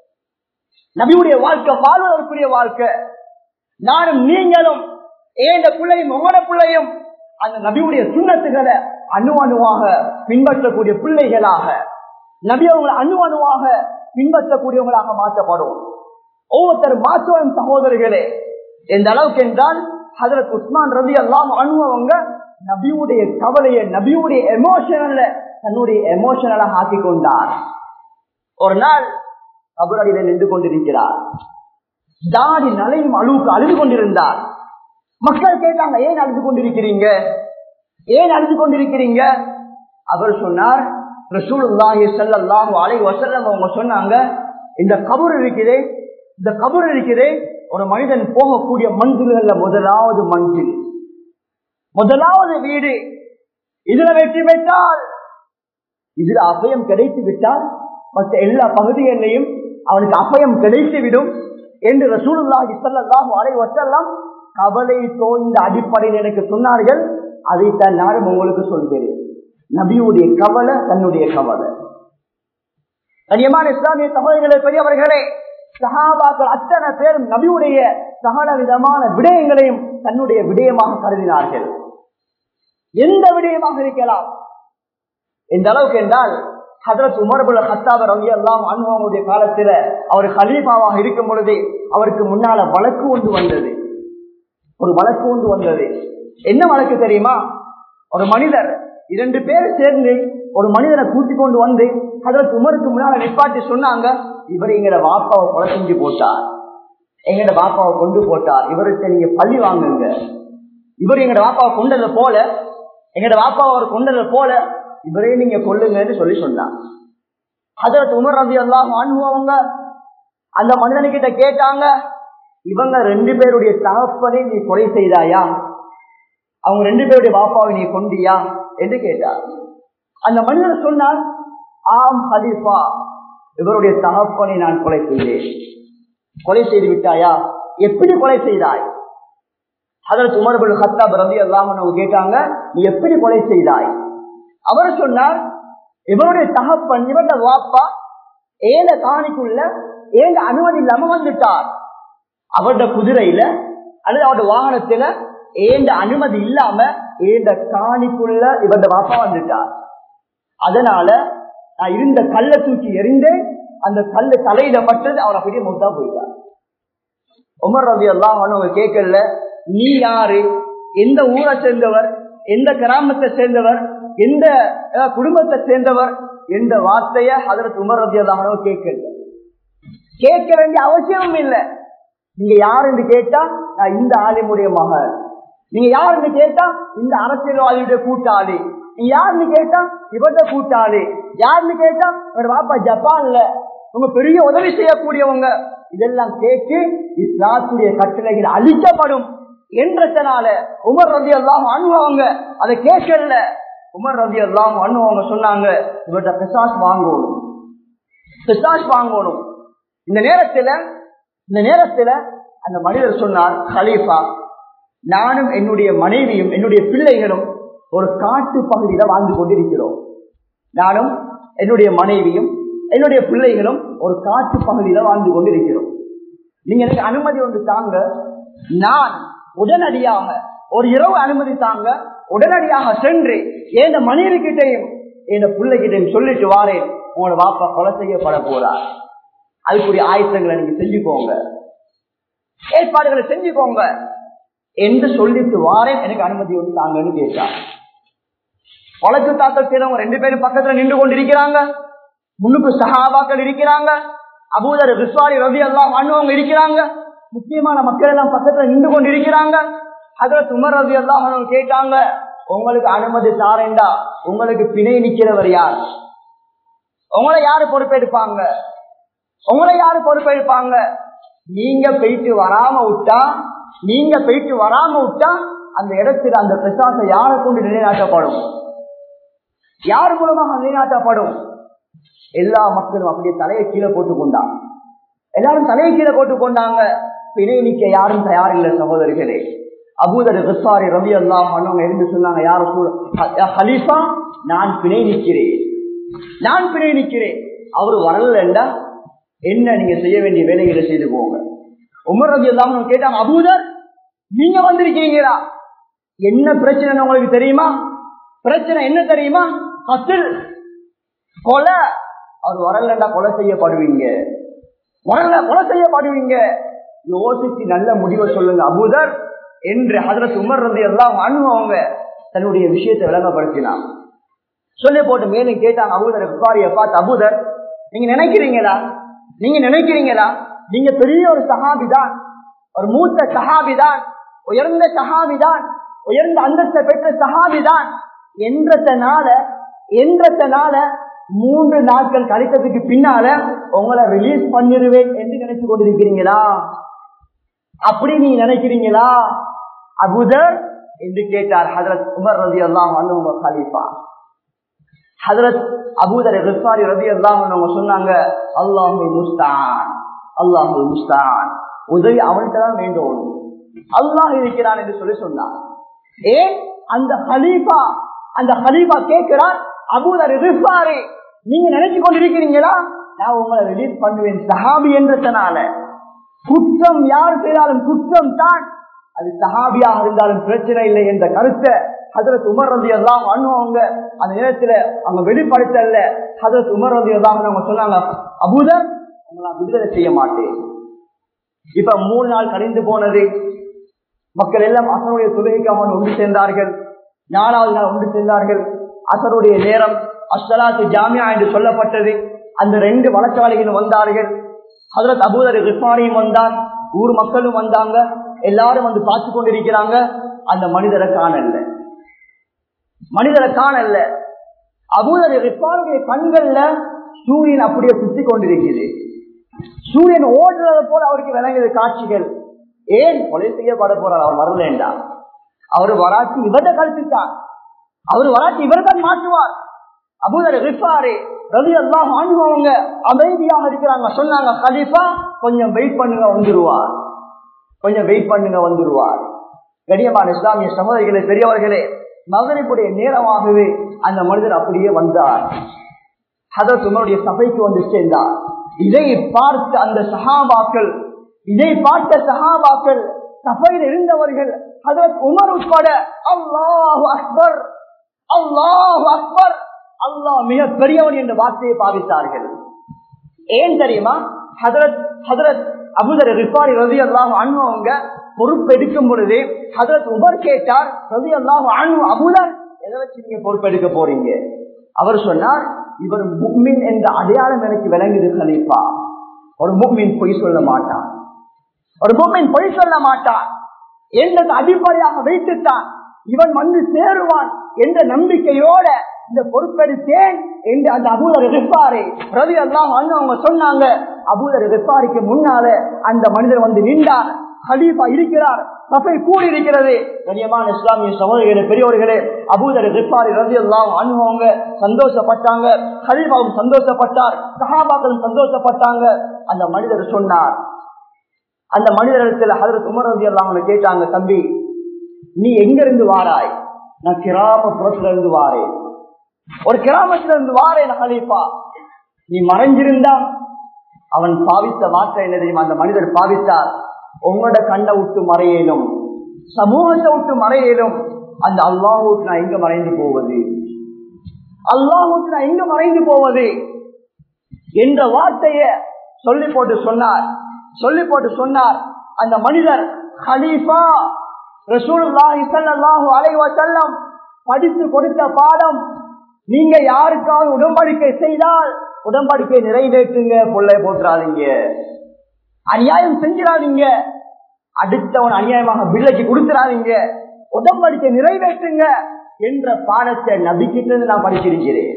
நபியுடைய வாழ்க்கை வாழ்வதற்குரிய வாழ்க்கை நானும் நீங்களும் ஏந்த பிள்ளையும் உங்களோட பிள்ளையும் அந்த நபியுடைய சுண்ணத்துகளை அணு அணுவாக பின்பற்றக்கூடிய பிள்ளைகளாக நபி அவங்களை அணு அணுவாக பின்பற்றக்கூடியவங்களாக மாற்றப்படும் ஒவ்வொருத்தர் மாற்றுவன் சகோதரிகளே எந்த அளவுக்கு என்றால் ஹதரத் உஸ்மான் ரவி எல்லாம் அணுவவங்க நபியுடைய கவலையை நபியுடைய எமோஷனல்ல தன்னுடைய எமோஷனலாக ஆக்கி கொண்டார் ஒரு நாள் கபரடியில நின்று கொண்டிருக்கிறார் தாடி நலையும் அழுவுக்கு அழுது கொண்டிருந்தார் மக்கள் கேட்டாங்க ஏன் அழுது கொண்டிருக்கிறீங்க ஏன் அழுது கொண்டிருக்கிறீங்க அவர் சொன்னார் ரசூலுல்லாஹி ஸல்லல்லாஹு அலைஹி வஸல்லம் அவங்க சொன்னாங்க இந்த கபர் இருக்குதே இந்த கபர் இருக்குதே ஒரு மனிதன் போகக்கூடிய மந்திர்கள்ல முதலாவது மந்தில் முதலாவது வீடு இதுல வெற்றி பெற்றால் இதுல அபயம் கிடைத்து விட்டால் மற்ற எல்லா பகுதிகளிலையும் அவனுக்கு அபயம் கிடைத்து விடும் என்று ரசூலுல்லாஹி ஸல்லல்லாஹு அலைஹி வஸல்லம் கவலை தோய்ந்த அடிப்படையில் எனக்கு சொன்னார்கள் அதைத்தான் நானும் உங்களுக்கு சொல்கிறேன் நபியுடைய கவலை தன்னுடைய கவலை கனியமான இஸ்லாமிய சகோதரிகளே பெரியவர்களே சஹாபாக்கள் அத்தனை பேரும் நபியுடைய சகல விதமான விடயங்களையும் தன்னுடைய விடயமாக கருதினார்கள் எந்த விடயமாக இருக்கலாம் எந்த அளவுக்கு என்றால் ஹதரத் உமர்புல் ஹத்தாபர் ரவி எல்லாம் அனுபவங்களுடைய காலத்துல அவர் ஹலீஃபாவாக இருக்கும் பொழுது அவருக்கு முன்னால வழக்கு ஒன்று வந்தது ஒரு வழக்கு ஒன்று வந்தது என்ன வழக்கு தெரியுமா ஒரு மனிதர் இரண்டு பேர் சேர்ந்து ஒரு மனிதனை கூட்டிக் கொண்டு வந்து அதற்கு உமருக்கு முன்னால நிப்பாட்டி சொன்னாங்க இவர் எங்கட பாப்பாவை கொலை செஞ்சு போட்டார் எங்கட பாப்பாவை கொண்டு போட்டார் இவருக்கு நீங்க பள்ளி வாங்குங்க இவர் எங்கட பாப்பாவை கொண்டதை போல எங்கட பாப்பாவை அவர் கொண்டதை போல இவரே நீங்க கொள்ளுங்கன்னு சொல்லி சொன்னாங்க அதற்கு உமர் ரவி எல்லாம் அனுபவங்க அந்த மனிதனுக்கிட்ட கேட்டாங்க இவங்க ரெண்டு பேருடைய தகப்பனை நீ கொலை செய்தாயா அவங்க ரெண்டு பேருடைய பாப்பாவை நீ கொண்டியா என்று கேட்டார் அந்த மனிதர் சொன்னார் ஆம் ஹலீஃபா இவருடைய தகப்பனை நான் கொலை செய்தேன் கொலை செய்து விட்டாயா எப்படி கொலை செய்தாய் அதற்கு உமர்புல் ஹத்தாப் ரவி எல்லாம் கேட்டாங்க நீ எப்படி கொலை செய்தாய் அவர் சொன்னார் இவருடைய தகப்பன் இவருடைய வாப்பா ஏந்த காணிக்குள்ள ஏந்த அனுமதி இல்லாம வந்துட்டார் அவருடைய குதிரையில அல்லது அவருடைய வாகனத்துல ஏந்த அனுமதி இல்லாம ஏந்த காணிக்குள்ள இவருடைய வாப்பா வந்துட்டார் அதனால நான் இருந்த கல்லை தூக்கி எறிந்தேன் அந்த கல்லு தலையில பட்டது அவரை பெரிய மூத்தா போயிட்டார் உமர் ரவி எல்லாம் அவங்க கேட்கல நீ யாரு எந்த ஊரை சேர்ந்தவர் எந்த கிராமத்தை சேர்ந்தவர் எந்த குடும்பத்தை சேர்ந்தவர் என்ற வார்த்தைய அதற்கு உமர் ரவி எல்லாம் கேட்கல கேட்க வேண்டிய அவசியமும் இல்லை நீங்க யாருன்னு கேட்டா நான் இந்த ஆலிமுடைய மகன் நீங்க யாருன்னு கேட்டா இந்த அரசியல்வாதியுடைய கூட்டாளி நீங்க யாருன்னு கேட்டா இவர்த கூட்டாளி யாருன்னு கேட்டா இவரோட பாப்பா ஜப்பான்ல உங்க பெரிய உதவி செய்யக்கூடியவங்க இதெல்லாம் கேட்டு இஸ்லாத்துடைய கட்டளைகள் அழிக்கப்படும் என்றதுனால உமர் ரதி எல்லாம் அணுவாங்க அதை கேட்கல உமர் ரதி எல்லாம் அணுவாங்க சொன்னாங்க இவர்கிட்ட பிசாஸ் வாங்கணும் பிசாஸ் வாங்கணும் இந்த நேரத்துல இந்த நேரத்துல அந்த மனிதர் சொன்னார் ஹலீஃபா நானும் என்னுடைய மனைவியும் என்னுடைய பிள்ளைகளும் ஒரு காட்டு பகுதியில வாழ்ந்து கொண்டிருக்கிறோம் நானும் என்னுடைய மனைவியும் என்னுடைய பிள்ளைகளும் ஒரு காட்டு பகுதியில வாழ்ந்து கொண்டிருக்கிறோம் நீங்க எனக்கு அனுமதி வந்து தாங்க நான் உடனடியாக ஒரு இரவு அனுமதி தாங்க உடனடியாக சென்று என் மனைவி கிட்டையும் என் பிள்ளைகிட்டையும் சொல்லிட்டு வாரேன் உங்களோட வாப்பா கொலை செய்யப்பட போறார் அதுக்குரிய ஆயத்தங்களை நீங்க செஞ்சுக்கோங்க ஏற்பாடுகளை செஞ்சுக்கோங்க என்று சொல்லிட்டு வாரேன் எனக்கு அனுமதி வந்து தாங்கன்னு கேட்டார் வழக்கு தாக்கல் செய்யறவங்க ரெண்டு பேரும் பக்கத்துல நின்று கொண்டு இருக்கிறாங்க முன்னுக்கு சஹாபாக்கள் இருக்கிறாங்க அபூதர் விஸ்வாரி ரவி எல்லாம் அண்ணுவங்க இருக்கிறாங்க முக்கியமான மக்கள் எல்லாம் பக்கத்துல நின்று கொண்டு இருக்கிறாங்க அதுல துமர் ரவி எல்லாம் கேட்டாங்க உங்களுக்கு அனுமதி தாரேண்டா உங்களுக்கு பிணை நிக்கிறவர் யார் உங்களை யாரு பொறுப்பெடுப்பாங்க உங்களை யாரு பொறுப்பெடுப்பாங்க நீங்க போயிட்டு வராம விட்டா நீங்க போயிட்டு வராம விட்டா அந்த இடத்துல அந்த பிரசாசம் யாரை கொண்டு நிலைநாட்டப்படும் யார் மூலமாக நிலைநாட்டப்படும் எல்லா மக்களும் அப்படியே தலையை கீழே போட்டு கொண்டாங்க எல்லாரும் தலையை கீழே போட்டு கொண்டாங்க பிணை நிக்க யாரும் தயார் இல்லை சகோதரிகளே அபூதர் ரிசாரி ரவி எல்லாம் பண்ணவங்க இருந்து சொன்னாங்க யாரும் ஹலீஃபா நான் பிணை நிற்கிறேன் நான் பிணை நிற்கிறேன் அவரு வரலண்டா என்ன நீங்க செய்ய வேண்டிய வேலைகளை செய்து போங்க உமர் ரவி எல்லாம் கேட்டாங்க அபூதர் நீங்க வந்திருக்கீங்களா என்ன பிரச்சனை உங்களுக்கு தெரியுமா பிரச்சனை என்ன தெரியுமா கத்தில் கொலை அவர் வரலண்டா கொலை செய்யப்படுவீங்க வரல கொலை செய்யப்படுவீங்க யோசிச்சு நல்ல முடிவை சொல்லுங்க அபூதர் என்று ஹதரத் உமர் ரந்தி எல்லாம் அணுவங்க தன்னுடைய விஷயத்தை விளங்கப்படுத்தினான் சொல்லி போட்டு மேலும் கேட்டாங்க அபூதர் புகாரிய பார்த்து அபூதர் நீங்க நினைக்கிறீங்களா நீங்க நினைக்கிறீங்களா நீங்க பெரிய ஒரு சஹாபிதான் ஒரு மூத்த சஹாபிதான் உயர்ந்த சஹாபிதான் உயர்ந்த அந்தஸ்தை பெற்ற சஹாபிதான் என்றதனால என்றதனால மூன்று நாட்கள் கழித்ததுக்கு பின்னால உங்களை ரிலீஸ் பண்ணிடுவேன் என்று நினைச்சு கொண்டிருக்கிறீங்களா அப்படி நீ நினைக்கிறீங்களா அபுதர் என்று கேட்டார் ஹதரத் உமர் ரதி அல்லாம் அண்ணு ஹலீஃபா ஹதரத் அபூதர் ரிஃபாரி ரதி அல்லாம் சொன்னாங்க அல்லாஹுல் முஸ்தான் அல்லாஹுல் முஸ்தான் உதவி அவன்கிட்ட தான் வேண்டும் அல்லாஹ் இருக்கிறான் என்று சொல்லி சொன்னான் ஏன் அந்த ஹலீஃபா அந்த ஹலீஃபா கேட்கிறான் அபூதர் ரிஃபாரி நீங்க நினைச்சு கொண்டிருக்கிறீங்களா நான் உங்களை ரிலீஸ் பண்ணுவேன் சஹாபி என்றதுனால குற்றம் யார் செய்தாலும் குற்றம் தான் அது சஹாபியாக இருந்தாலும் பிரச்சனை இல்லை என்ற கருத்தை ஹதரத் உமர் ரந்தி எல்லாம் அணுவங்க அந்த நேரத்துல அவங்க வெளிப்படுத்தல ஹதரத் உமர் ரந்தி எல்லாம் அவங்க சொன்னாங்க அபூதர் உங்களை விடுதலை செய்ய மாட்டேன் இப்ப மூணு நாள் கழிந்து போனது மக்கள் எல்லாம் அசனுடைய தொழுகைக்காக ஒன்று சேர்ந்தார்கள் நாலாவது நாள் ஒன்று சேர்ந்தார்கள் அசருடைய நேரம் அஸ்லாத்து ஜாமியா என்று சொல்லப்பட்டது அந்த ரெண்டு வழக்காளிகளும் வந்தார்கள் ஹதரத் அபூதர் ரிஃபானியும் வந்தார் ஊர் மக்களும் வந்தாங்க எல்லாரும் வந்து பார்த்து கொண்டிருக்கிறாங்க அந்த மனிதரை காணல மனிதரை காணல அபூதர் ரிஃபானுடைய கண்கள்ல சூரியன் அப்படியே குத்தி கொண்டிருக்கிறது சூரியன் ஓடுறது போல அவருக்கு விளங்குது காட்சிகள் ஏன் கொலை செய்யப்பட போறார் அவர் வரலேண்டா அவர் வராட்டி இவரை கழிச்சுட்டார் அவர் வராட்டி இவர் தான் மாற்றுவார் அபூதர் ரிஃபாரே ரவி எல்லாம் ஆண்டுவங்க அமைதியாக இருக்கிறாங்க சொன்னாங்க கலீஃபா கொஞ்சம் வெயிட் பண்ணுங்க வந்துருவார் கொஞ்சம் வெயிட் பண்ணுங்க வந்துருவார் கடியமான இஸ்லாமிய சகோதரிகளே பெரியவர்களே மகரிப்புடைய நேரமாகவே அந்த மனிதர் அப்படியே வந்தார் ஹதரத் உமருடைய சபைக்கு வந்து சேர்ந்தார் இதை பார்த்த அந்த சஹாபாக்கள் இதை பார்த்த சஹாபாக்கள் சபையில் இருந்தவர்கள் ஹதரத் உமர் உட்பட அல்லாஹு அக்பர் அல்லாஹு அக்பர் அல்லாஹ் மிக பெரியவன் என்ற வார்த்தையை பாவித்தார்கள் ஏன் தெரியுமா ஹதரத் ஹதரத் அபுதர் ரிஃபாரி ரவி அல்லாஹ் அணுவங்க பொறுப்பெடுக்கும் பொழுது ஹதரத் உமர் கேட்டார் ரவி அல்லாஹ் அணு அபுதர் எதை வச்சு நீங்க பொறுப்பெடுக்க போறீங்க அவர் சொன்னார் இவர் முக்மின் என்ற அடையாளம் எனக்கு விளங்குது கலீஃபா ஒரு முக்மின் பொய் சொல்ல மாட்டான் ஒரு முக்மின் பொய் சொல்ல மாட்டான் என்றது அடிப்படையாக வைத்துத்தான் இவன் வந்து சேருவான் என்ற நம்பிக்கையோட இந்த பொறுப்பெடுத்தேன் என்று அந்த அபூதர் ரிப்பாரே ரவி எல்லாம் வந்து அவங்க சொன்னாங்க அபூதர் ரிப்பாரிக்கு முன்னால அந்த மனிதர் வந்து நின்றார் ஹலீஃபா இருக்கிறார் சபை கூடி இருக்கிறது கண்ணியமான இஸ்லாமிய சகோதரிகளே பெரியவர்களே அபூதர் ரிப்பாரி ரவி எல்லாம் அனுபவங்க சந்தோஷப்பட்டாங்க ஹலிமாவும் சந்தோஷப்பட்டார் சஹாபாக்களும் சந்தோஷப்பட்டாங்க அந்த மனிதர் சொன்னார் அந்த மனிதரிடத்தில் ஹதரத் உமர் ரவி எல்லாம் கேட்டாங்க தம்பி நீ எங்க இருந்து வாராய் நான் கிராமப்புறத்துல இருந்து வாரேன் ஒரு கிராமத்துல இருந்து வாரேன் ஹலீஃபா நீ மறைஞ்சிருந்தா அவன் பாவித்த மாற்றம் என்ன தெரியுமா அந்த மனிதர் பாவித்தார் உங்களோட கண்ணை விட்டு மறையலும் சமூகத்தை விட்டு மறையலும் அந்த அல்லாஹ் விட்டு நான் எங்க மறைந்து போவது அல்லாஹ் விட்டு நான் எங்க மறைந்து போவது என்ற வார்த்தைய சொல்லி போட்டு சொன்னார் சொல்லி போட்டு சொன்னார் அந்த மனிதர் ஹலீஃபா ரசூலுல்லாஹி ஸல்லல்லாஹு அலைஹி வஸல்லம் படித்து கொடுத்த பாடம் நீங்க யாருக்காவது உடன்படிக்கை செய்தால் உடன்படிக்கை நிறைவேற்றுங்க கொள்ளை போட்டுறாதீங்க அநியாயம் செஞ்சிடாதீங்க அடுத்தவன் அநியாயமாக பிள்ளைக்கு கொடுத்துடாதீங்க உடன்படிக்கை நிறைவேற்றுங்க என்ற பாடத்தை நபிக்கிட்டு நான் படிச்சிருக்கிறேன்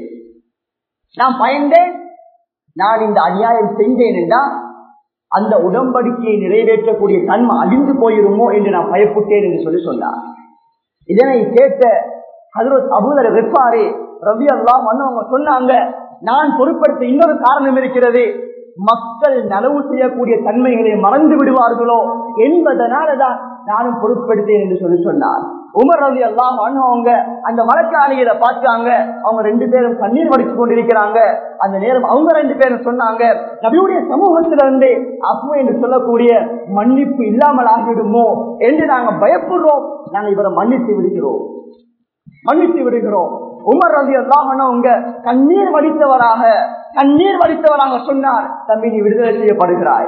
நான் பயந்தேன் நான் இந்த அநியாயம் செஞ்சேன் என்றா அந்த உடன்படிக்கையை நிறைவேற்றக்கூடிய தன்மை அழிந்து போயிருமோ என்று நான் பயப்பட்டேன் என்று சொல்லி சொன்னார் இதனை கேட்ட ஹதரத் அபுதர் வெப்பாரே ரவி அல்லாம் அவங்க சொன்னாங்க நான் பொருட்படுத்த இன்னொரு காரணம் இருக்கிறது மக்கள் நலவு செய்யக்கூடிய தன்மைகளை மறந்து விடுவார்களோ என்பதனாலதான் நானும் பொருட்படுத்தேன் என்று சொல்லி சொன்னார் உமர் ரவி எல்லாம் அவங்க அந்த மரக்காணிகளை பார்த்தாங்க அவங்க ரெண்டு பேரும் கண்ணீர் வடித்துக் கொண்டிருக்கிறாங்க அந்த நேரம் அவங்க ரெண்டு பேரும் சொன்னாங்க நபியுடைய சமூகத்திலிருந்து அப்பு என்று சொல்லக்கூடிய மன்னிப்பு இல்லாமல் ஆகிவிடுமோ என்று நாங்க பயப்படுறோம் நாங்க இவரை மன்னித்து விடுகிறோம் மன்னித்து விடுகிறோம் உமர் ரவி அல்லாஹனவங்க கண்ணீர் வடித்தவராக கண்ணீர் வடித்தவராக சொன்னார் தம்பி நீ விடுதலை செய்யப்படுகிறாய்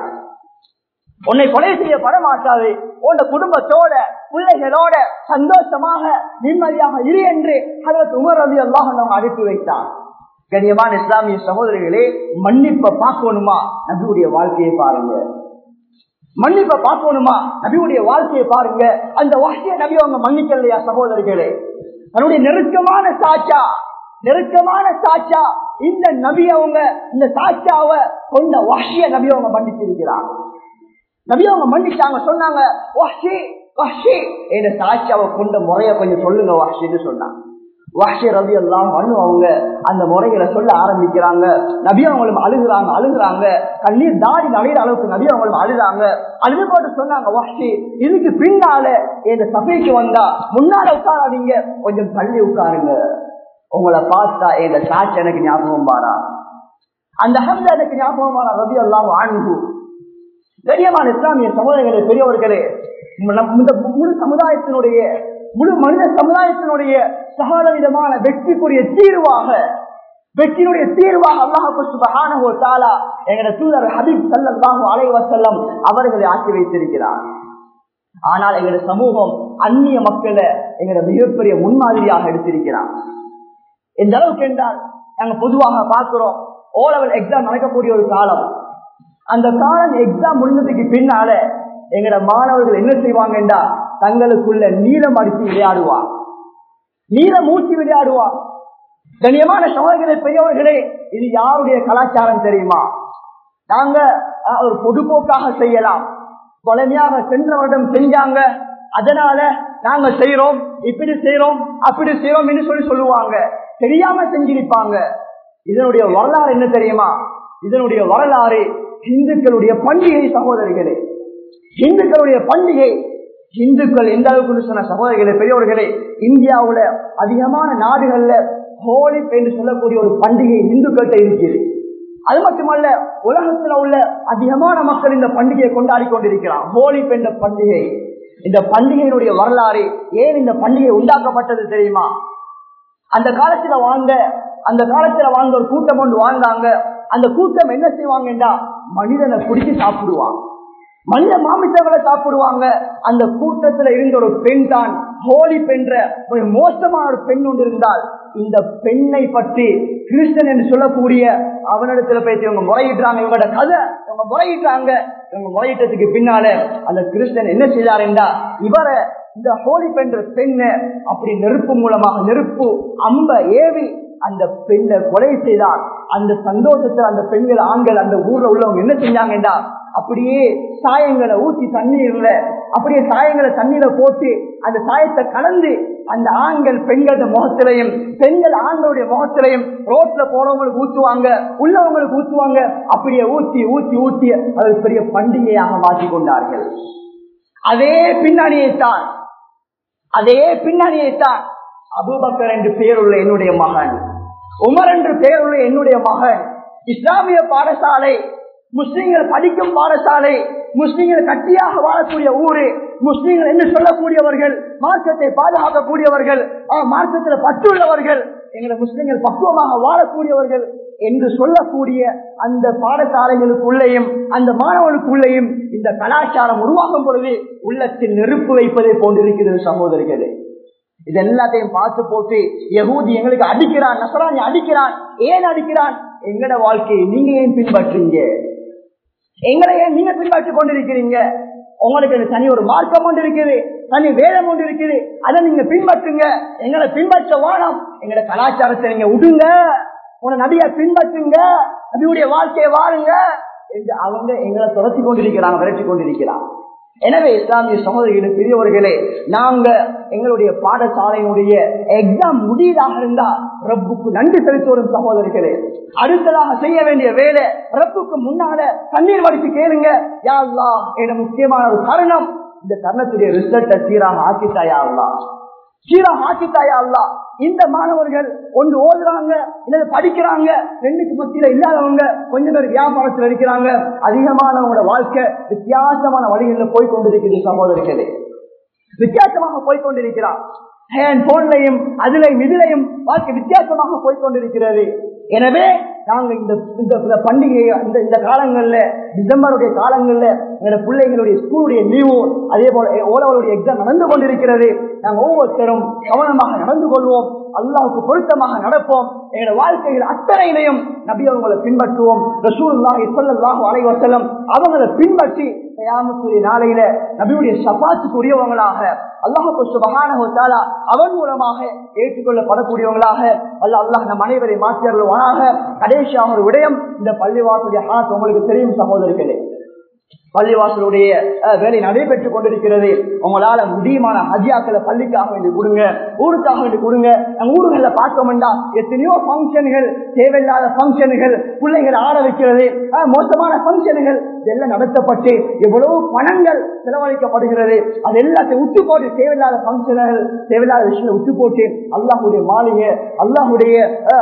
உன்னை கொலை செய்யப்பட மாட்டாது உன் குடும்பத்தோட பிள்ளைகளோட சந்தோஷமாக நிம்மதியாக இரு என்று அதற்கு உமர் ரவி அல்லாஹனவங்க அனுப்பி வைத்தார் கண்ணியமான இஸ்லாமிய சகோதரிகளே மன்னிப்பை பார்க்கணுமா நபியுடைய வாழ்க்கையை பாருங்க மன்னிப்பை பார்க்கணுமா நபியுடைய வாழ்க்கையை பாருங்க அந்த வாழ்க்கையை நபி அவங்க மன்னிக்கலையா சகோதரிகளே தன்னுடைய நெருக்கமான சாச்சா நெருக்கமான சாச்சா இந்த நபி அவங்க இந்த சாச்சாவை கொண்ட வாஷிய நபி அவங்க மன்னிச்சிருக்கிறாங்க நபி அவங்க மன்னிச்சாங்க சொன்னாங்க வாஷி வாஷி என்ற சாட்சியாவை கொண்ட முறைய கொஞ்சம் சொல்லுங்க வாஷின்னு சொன்னாங்க வாஷி ரவி எல்லாம் அவங்க அந்த முறைகளை சொல்ல ஆரம்பிக்கிறாங்க நபி அவங்களும் அழுகுறாங்க அழுகுறாங்க கண்ணீர் தாடி நடையிற அளவுக்கு நபி அவங்களும் அழுதாங்க அழுது போட்டு சொன்னாங்க வாஷி இதுக்கு பின்னால இந்த சபைக்கு வந்தா முன்னால உட்காராதீங்க கொஞ்சம் தள்ளி உட்காருங்க உங்களை பார்த்தா இந்த சாட்சி எனக்கு ஞாபகம் பாரா அந்த ஹம்ல எனக்கு ஞாபகம் பாரா ரவி எல்லாம் வாழ்ந்து கண்ணியமான இஸ்லாமிய சமுதாயங்களே பெரியவர்களே இந்த முழு சமுதாயத்தினுடைய முழு மனித சமுதாயத்தினுடைய சகல விதமான வெற்றிக்குரிய தீர்வாக வெற்றியினுடைய தீர்வாக அல்லாஹு தாலா எங்கட தூதர் ஹபீப் சல்லாஹூ அலைவசல்லம் அவர்களை ஆக்கி வைத்திருக்கிறார் ஆனால் எங்களோட சமூகம் அந்நிய மக்களை எங்களோட மிகப்பெரிய முன்மாதிரியாக எடுத்திருக்கிறார் எந்த அளவுக்கு என்றால் நாங்க பொதுவாக பார்க்கிறோம் ஓ லெவல் எக்ஸாம் நடக்கக்கூடிய ஒரு காலம் அந்த காலம் எக்ஸாம் முடிஞ்சதுக்கு பின்னால எங்கட மாணவர்கள் என்ன செய்வாங்கன்றா தங்களுக்குள்ள நீளம் அடித்து விளையாடுவார் நீளம் மூச்சு விளையாடுவார் கண்ணியமான சோழர்களே பெரியவர்களே இது யாருடைய கலாச்சாரம் தெரியுமா நாங்க ஒரு பொதுப்போக்காக செய்யலாம் பழமையாக சென்ற வருடம் செஞ்சாங்க அதனால நாங்க செய்யறோம் இப்படி செய்யறோம் அப்படி செய்யறோம் என்று சொல்லி சொல்லுவாங்க தெரியாம செஞ்சிருப்பாங்க இதனுடைய வரலாறு என்ன தெரியுமா இதனுடைய வரலாறு இந்துக்களுடைய பண்டிகை சகோதரிகளே இந்துக்களுடைய பண்டிகை இந்துக்கள் எந்த அளவுக்கு சொன்ன சகோதரிகளே பெரியவர்களே இந்தியாவுல அதிகமான நாடுகள்ல ஹோலி என்று சொல்லக்கூடிய ஒரு பண்டிகை இந்துக்கள்கிட்ட இருக்கிறது அது மட்டுமல்ல உலகத்துல உள்ள அதிகமான மக்கள் இந்த பண்டிகையை கொண்டாடி கொண்டிருக்கிறார் ஹோலி என்ற பண்டிகை இந்த பண்டிகையினுடைய வரலாறு ஏன் இந்த பண்டிகை உண்டாக்கப்பட்டது தெரியுமா அந்த காலத்துல வாழ்ந்த அந்த காலத்துல வாழ்ந்த ஒரு கூட்டம் ஒன்று வாழ்ந்தாங்க அந்த கூட்டம் என்ன செய்வாங்கன்றா மனிதனை குடிச்சு சாப்பிடுவாங்க மனித மாமிசங்களை சாப்பிடுவாங்க அந்த கூட்டத்துல இருந்த ஒரு பெண் தான் ஹோலி பென்ற ஒரு மோசமான ஒரு பெண் ஒன்று இருந்தால் இந்த பெண்ணை பற்றி கிருஷ்ணன் என்று சொல்லக்கூடிய அவனிடத்துல பேசி இவங்க முறையிட்டாங்க இவங்களோட கதை இவங்க முறையிட்டாங்க இவங்க முறையிட்டதுக்கு பின்னால அந்த கிருஷ்ணன் என்ன செய்தார் என்றா இவரை இந்த ஹோலி பென்ற பெண்ணை அப்படி நெருப்பு மூலமாக நெருப்பு அம்ப ஏவி அந்த பெண்ணை கொலை செய்தார் அந்த சந்தோஷத்துல அந்த பெண்கள் ஆண்கள் அந்த ஊர்ல உள்ளவங்க என்ன செஞ்சாங்கடா அப்படியே சாயங்களை ஊற்றி தண்ணீர்ல அப்படியே சாயங்களை தண்ணீரை போட்டு அந்த சாயத்தை கலந்து அந்த ஆண்கள் பெண்கள் முகத்திலையும் பெண்கள் ஆண்களுடைய முகத்திலையும் ரோட்ல போறவங்களுக்கு ஊற்றுவாங்க உள்ளவங்களுக்கு ஊற்றுவாங்க அப்படியே ஊற்றி ஊற்றி ஊற்றி அது பெரிய பண்டிகையாக மாற்றிக் கொண்டார்கள் அதே பின்னணியைத்தான் அதே பின்னணியைத்தான் அபுபக்கர் என்று பெயருள்ள என்னுடைய மகன் உமர் என்று பெயருள்ள என்னுடைய மகன் இஸ்லாமிய பாடசாலை முஸ்லிம்கள் படிக்கும் பாடசாலை முஸ்லிம்கள் கட்டியாக வாழக்கூடிய ஊரு முஸ்லிம்கள் என்று சொல்லக்கூடியவர்கள் மார்க்கத்தை பாதுகாக்கக்கூடியவர்கள் மார்க்கத்தில் பற்றுள்ளவர்கள் எங்களை முஸ்லிம்கள் பக்குவமாக வாழக்கூடியவர்கள் என்று சொல்லக்கூடிய அந்த பாடசாலைகளுக்குள்ளேயும் அந்த மாணவர்களுக்குள்ளேயும் இந்த கலாச்சாரம் உருவாகும் பொழுது உள்ளத்தில் நெருப்பு வைப்பதை போன்றிருக்கிறது சகோதரிகளே இது எல்லாத்தையும் பார்த்து போட்டு யகூதி எங்களுக்கு அடிக்கிறான் நசராணி அடிக்கிறான் ஏன் அடிக்கிறான் எங்கட வாழ்க்கையை நீங்க ஏன் பின்பற்றீங்க எங்களை ஏன் நீங்க பின்பற்றிக் கொண்டிருக்கிறீங்க உங்களுக்கு தனி ஒரு மார்க்கம் ஒன்று இருக்குது தனி வேதம் ஒன்று இருக்குது அதை நீங்க பின்பற்றுங்க எங்களை பின்பற்ற வாழம் எங்களோட கலாச்சாரத்தை நீங்க விடுங்க உன நபிய பின்பற்றுங்க நபியுடைய வாழ்க்கையை வாழுங்க என்று அவங்க எங்களை துரத்தி கொண்டிருக்கிறாங்க விரட்டி கொண்டிருக்கிறாங்க எனவே இஸ்லாமிய சகோதரிகள் பெரியவர்களே நாங்க எங்களுடைய பாடசாலையினுடைய எக்ஸாம் முடியதாக இருந்தா ரப்புக்கு நன்றி செலுத்தி வரும் சகோதரிகளே அடுத்ததாக செய்ய வேண்டிய வேலை ரப்புக்கு முன்னால தண்ணீர் வடித்து கேளுங்க யாழ்லா என முக்கியமான ஒரு தருணம் இந்த தருணத்துடைய ரிசல்ட்டை சீராக ஆக்கிட்டாயா அல்லா சீராக ஆக்கிட்டாயா அல்லா இந்த மாணவர்கள் ஒன்று ஓதுறாங்க இல்லது படிக்கிறாங்க ரெண்டுக்கு மத்தியில இல்லாதவங்க கொஞ்ச பேர் வியாபாரத்தில் இருக்கிறாங்க அதிகமானவங்களோட வாழ்க்கை வித்தியாசமான வழிகளில் போய் கொண்டிருக்கிறது சகோதரிகளே வித்தியாசமாக போய் கொண்டிருக்கிறார் போன்லையும் அதிலையும் இதிலையும் வாழ்க்கை வித்தியாசமாக போய் கொண்டிருக்கிறது எனவே நாங்க இந்த இந்த பண்டிகை இந்த இந்த காலங்கள்ல டிசம்பருடைய காலங்கள்ல எங்களோட பிள்ளைகளுடைய ஸ்கூலுடைய லீவு அதே போல ஓலவருடைய எக்ஸாம் நடந்து கொண்டிருக்கிறது நாங்க ஒவ்வொருத்தரும் கவனமாக நடந்து கொள்வோம் அல்லாவுக்கு பொருத்தமாக நடப்போம் எங்களோட வாழ்க்கையில் அத்தனையிலையும் நபி அவங்களை பின்பற்றுவோம் ரசூல்லாஹி சொல்லல்லாஹு அலைஹி வஸல்லம் அவங்களை பின்பற்றி கயாமத்துடைய நாளையில நபியுடைய சபாத்துக்கு உரியவங்களாக அல்லாஹு சுபஹானஹு தஆலா அவன் மூலமாக ஏற்றுக்கொள்ளப்படக்கூடியவங்களாக அல்ல அல்லாஹ் நம் அனைவரை மாற்றியருள்வானாக கடைசியாக ஒரு விடயம் இந்த பள்ளிவாசலுடைய ஹாத் உங்களுக்கு தெரியும் சகோதரர்களே பள்ளிவாசலுடைய வேலை நடைபெற்றுக் கொண்டிருக்கிறது உங்களால முடியுமான ஹஜியாக்களை பள்ளிக்காக வேண்டி கொடுங்க ஊருக்காக வேண்டி கொடுங்க நம்ம ஊர்கள்ல பார்த்தோம்டா எத்தனையோ பங்கன்கள் தேவையில்லாத பங்கன்கள் பிள்ளைகள் ஆட வைக்கிறது மோசமான பங்கன்கள் எல்லாம் நடத்தப்பட்டு எவ்வளவு பணங்கள் செலவழிக்கப்படுகிறது அது எல்லாத்தையும் விட்டு போட்டு தேவையில்லாத பங்கன்கள் தேவையில்லாத விஷயங்களை விட்டு போட்டு அல்லாஹுடைய மாளிகை அல்லாஹுடைய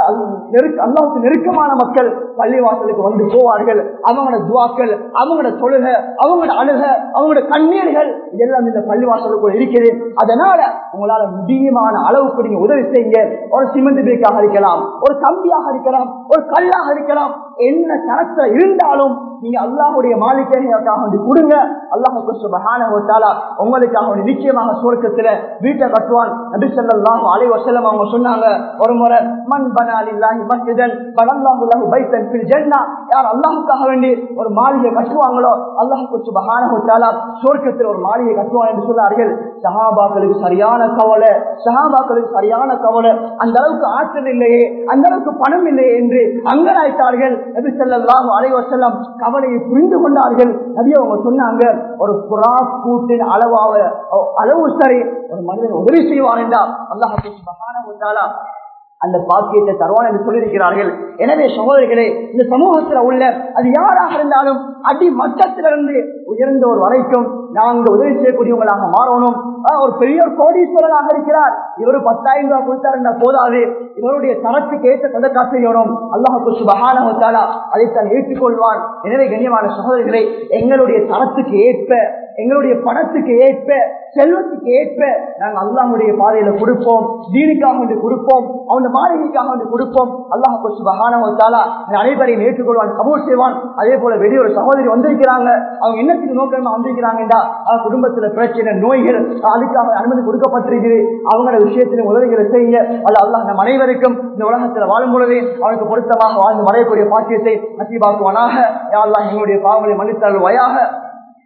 அல்லாஹுக்கு நெருக்கமான மக்கள் பள்ளிவாசலுக்கு வந்து போவார்கள் அவங்களோட துவாக்கள் அவங்களோட தொழுகை அவங்களோட அழுக அவங்களோட கண்ணீர்கள் இதெல்லாம் இந்த பள்ளிவாசலுக்குள்ள இருக்குது அதனால உங்களால முடியுமான அளவுக்கு நீங்க உதவி செய்யுங்க ஒரு சிமெண்ட் பேக்காக இருக்கலாம் ஒரு கம்பியாக இருக்கலாம் ஒரு கல்லாக இருக்கலாம் என்ன தரத்துல இருந்தாலும் நீங்க அல்லாஹுடைய மாளிகைக்காக வேண்டி கொடுங்க அல்லாஹுக்கு சுபஹானஹு உங்களுக்காக வேண்டி நிச்சயமாக சுவர்க்கத்துல வீட்டை கட்டுவான் நபி ஸல்லல்லாஹு அலைஹி வஸல்லம் அவங்க சொன்னாங்க ஒரு முறை மன் பனா லில்லாஹி மஸ்ஜிதன் பனல்லாஹு லஹு பைத்தன் ஃபில் ஜன்னah யார் அல்லாஹ்வுக்காக வேண்டி ஒரு மாளிகை கட்டுவாங்களோ அல்லாஹுக்கு சுபஹானஹு தஆலா சுவர்க்கத்தில் ஒரு மாளிகை கட்டுவான் என்று சொன்னார்கள் சஹாபாக்களுக்கு சரியான கவலை சஹாபாக்களுக்கு சரியான கவலை அந்த அளவுக்கு ஆற்றல் இல்லையே அந்த அளவுக்கு பணம் இல்லையே என்று அங்கராய்த்தார்கள் நபி ஸல்லல்லாஹு அலைஹி வஸல்லம் கவலையை புரிந்து கொண்டார்கள் நபி அவங்க சொன்னாங்க ஒரு புறா கூட்டின் அளவாக அளவு சரி ஒரு மனிதன் உதவி செய்வார் என்றால் அல்லாஹ் சுப்ஹானஹு தஆலா அந்த பாக்கியத்தை தருவான் என்று சொல்லியிருக்கிறார்கள் எனவே சகோதரிகளே இந்த சமூகத்தில் உள்ள அது யாராக இருந்தாலும் அடி மட்டத்திலிருந்து உயர்ந்த ஒரு வரைக்கும் நாங்கள் உதவி செய்யக்கூடியவங்களாக மாறணும் ஒரு பெரிய ஒரு கோடீஸ்வரனாக இருக்கிறார் இவரு பத்தாயிரம் ரூபாய் கொடுத்தாருன்னா போதாது இவருடைய தரத்துக்கு ஏற்ற சதக்கா செய்யணும் அல்லாஹு சுபகான அதைத்தான் ஏற்றுக்கொள்வான் எனவே கண்ணியமான சகோதரிகளை எங்களுடைய தரத்துக்கு ஏற்ப எங்களுடைய பணத்துக்கு ஏற்ப செல்வத்துக்கு ஏற்ப நாங்கள் அல்லாஹுடைய பாதையில கொடுப்போம் தீனுக்காக வேண்டி கொடுப்போம் அவன் மாளிகைக்காக வேண்டி கொடுப்போம் அல்லாஹ் சுபகான அனைவரையும் ஏற்றுக்கொள்வான் கபூர் செய்வான் அதே போல வெளியே ஒரு சகோதரி வந்திருக்கிறாங்க அவங்க என்னத்துக்கு நோக்கமா வந்திருக்கிறாங்கடா குடும்பத்துல பிரச்சனை நோய்கள் அதுக்காக அனுமதி கொடுக்கப்பட்டிருக்குது அவங்களோட விஷயத்திலும் உதவிகளை செய்ய அல்ல அல்லாஹ் நம் அனைவருக்கும் இந்த உலகத்துல வாழும் பொழுதே அவனுக்கு பொருத்தமாக வாழ்ந்து மறையக்கூடிய பாக்கியத்தை நசிபாக்குவானாக யாரெல்லாம் எங்களுடைய பாவங்களை மன்னித்தால் வயாக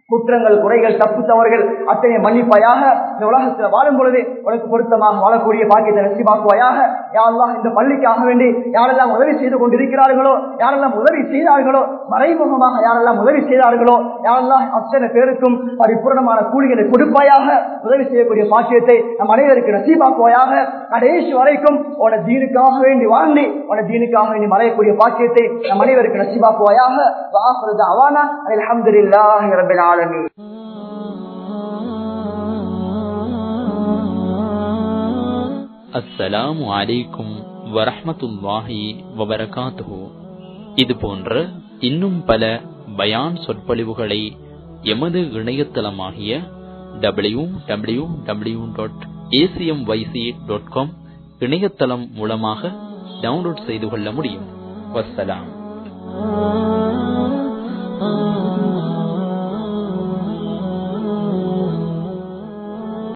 குற்றங்கள் குறைகள் தப்பு தவறுகள் அத்தனை மன்னிப்பாயாக இந்த உலகத்தில் வாழும் பொழுது உனக்கு பொருத்தமாக வாழக்கூடிய பாக்கியத்தை நசிபாக்குவாயாக யாரெல்லாம் இந்த பள்ளிக்காக வேண்டி யாரெல்லாம் உதவி செய்து கொண்டிருக்கிறார்களோ யாரெல்லாம் உதவி செய்தார்களோ மறைமுகமாக யாரெல்லாம் உதவி செய்தார்களோ யாரெல்லாம் அத்தனை பேருக்கும் பரிபூர்ணமான கூலிகளை கொடுப்பாயாக உதவி செய்யக்கூடிய பாக்கியத்தை நம் அனைவருக்கு நசீபாக்குவாயாக கடைசி வரைக்கும் உன தீனுக்காக வேண்டி வாழ்ந்து உன தீனுக்காக வேண்டி மறையக்கூடிய பாக்கியத்தை நம் அனைவருக்கு நசீபாக்குவாயாக வாஹ்ரது அவானா அல்ஹம்துலில்லாஹி ரப்பில் ஆலமீன் அஸ்ஸலாமு அலைக்கும் வரஹ்மத்துல்லாஹி வபரகாத்துஹு இது போன்ற இன்னும் பல பயான் சொற்பொழிவுகளை எமது இணையதளமாகிய W W W dot ACM YC dot com இணையதளம் மூலமாக டவுன்லோட் செய்து கொள்ள முடியும் வஸ்ஸலாம்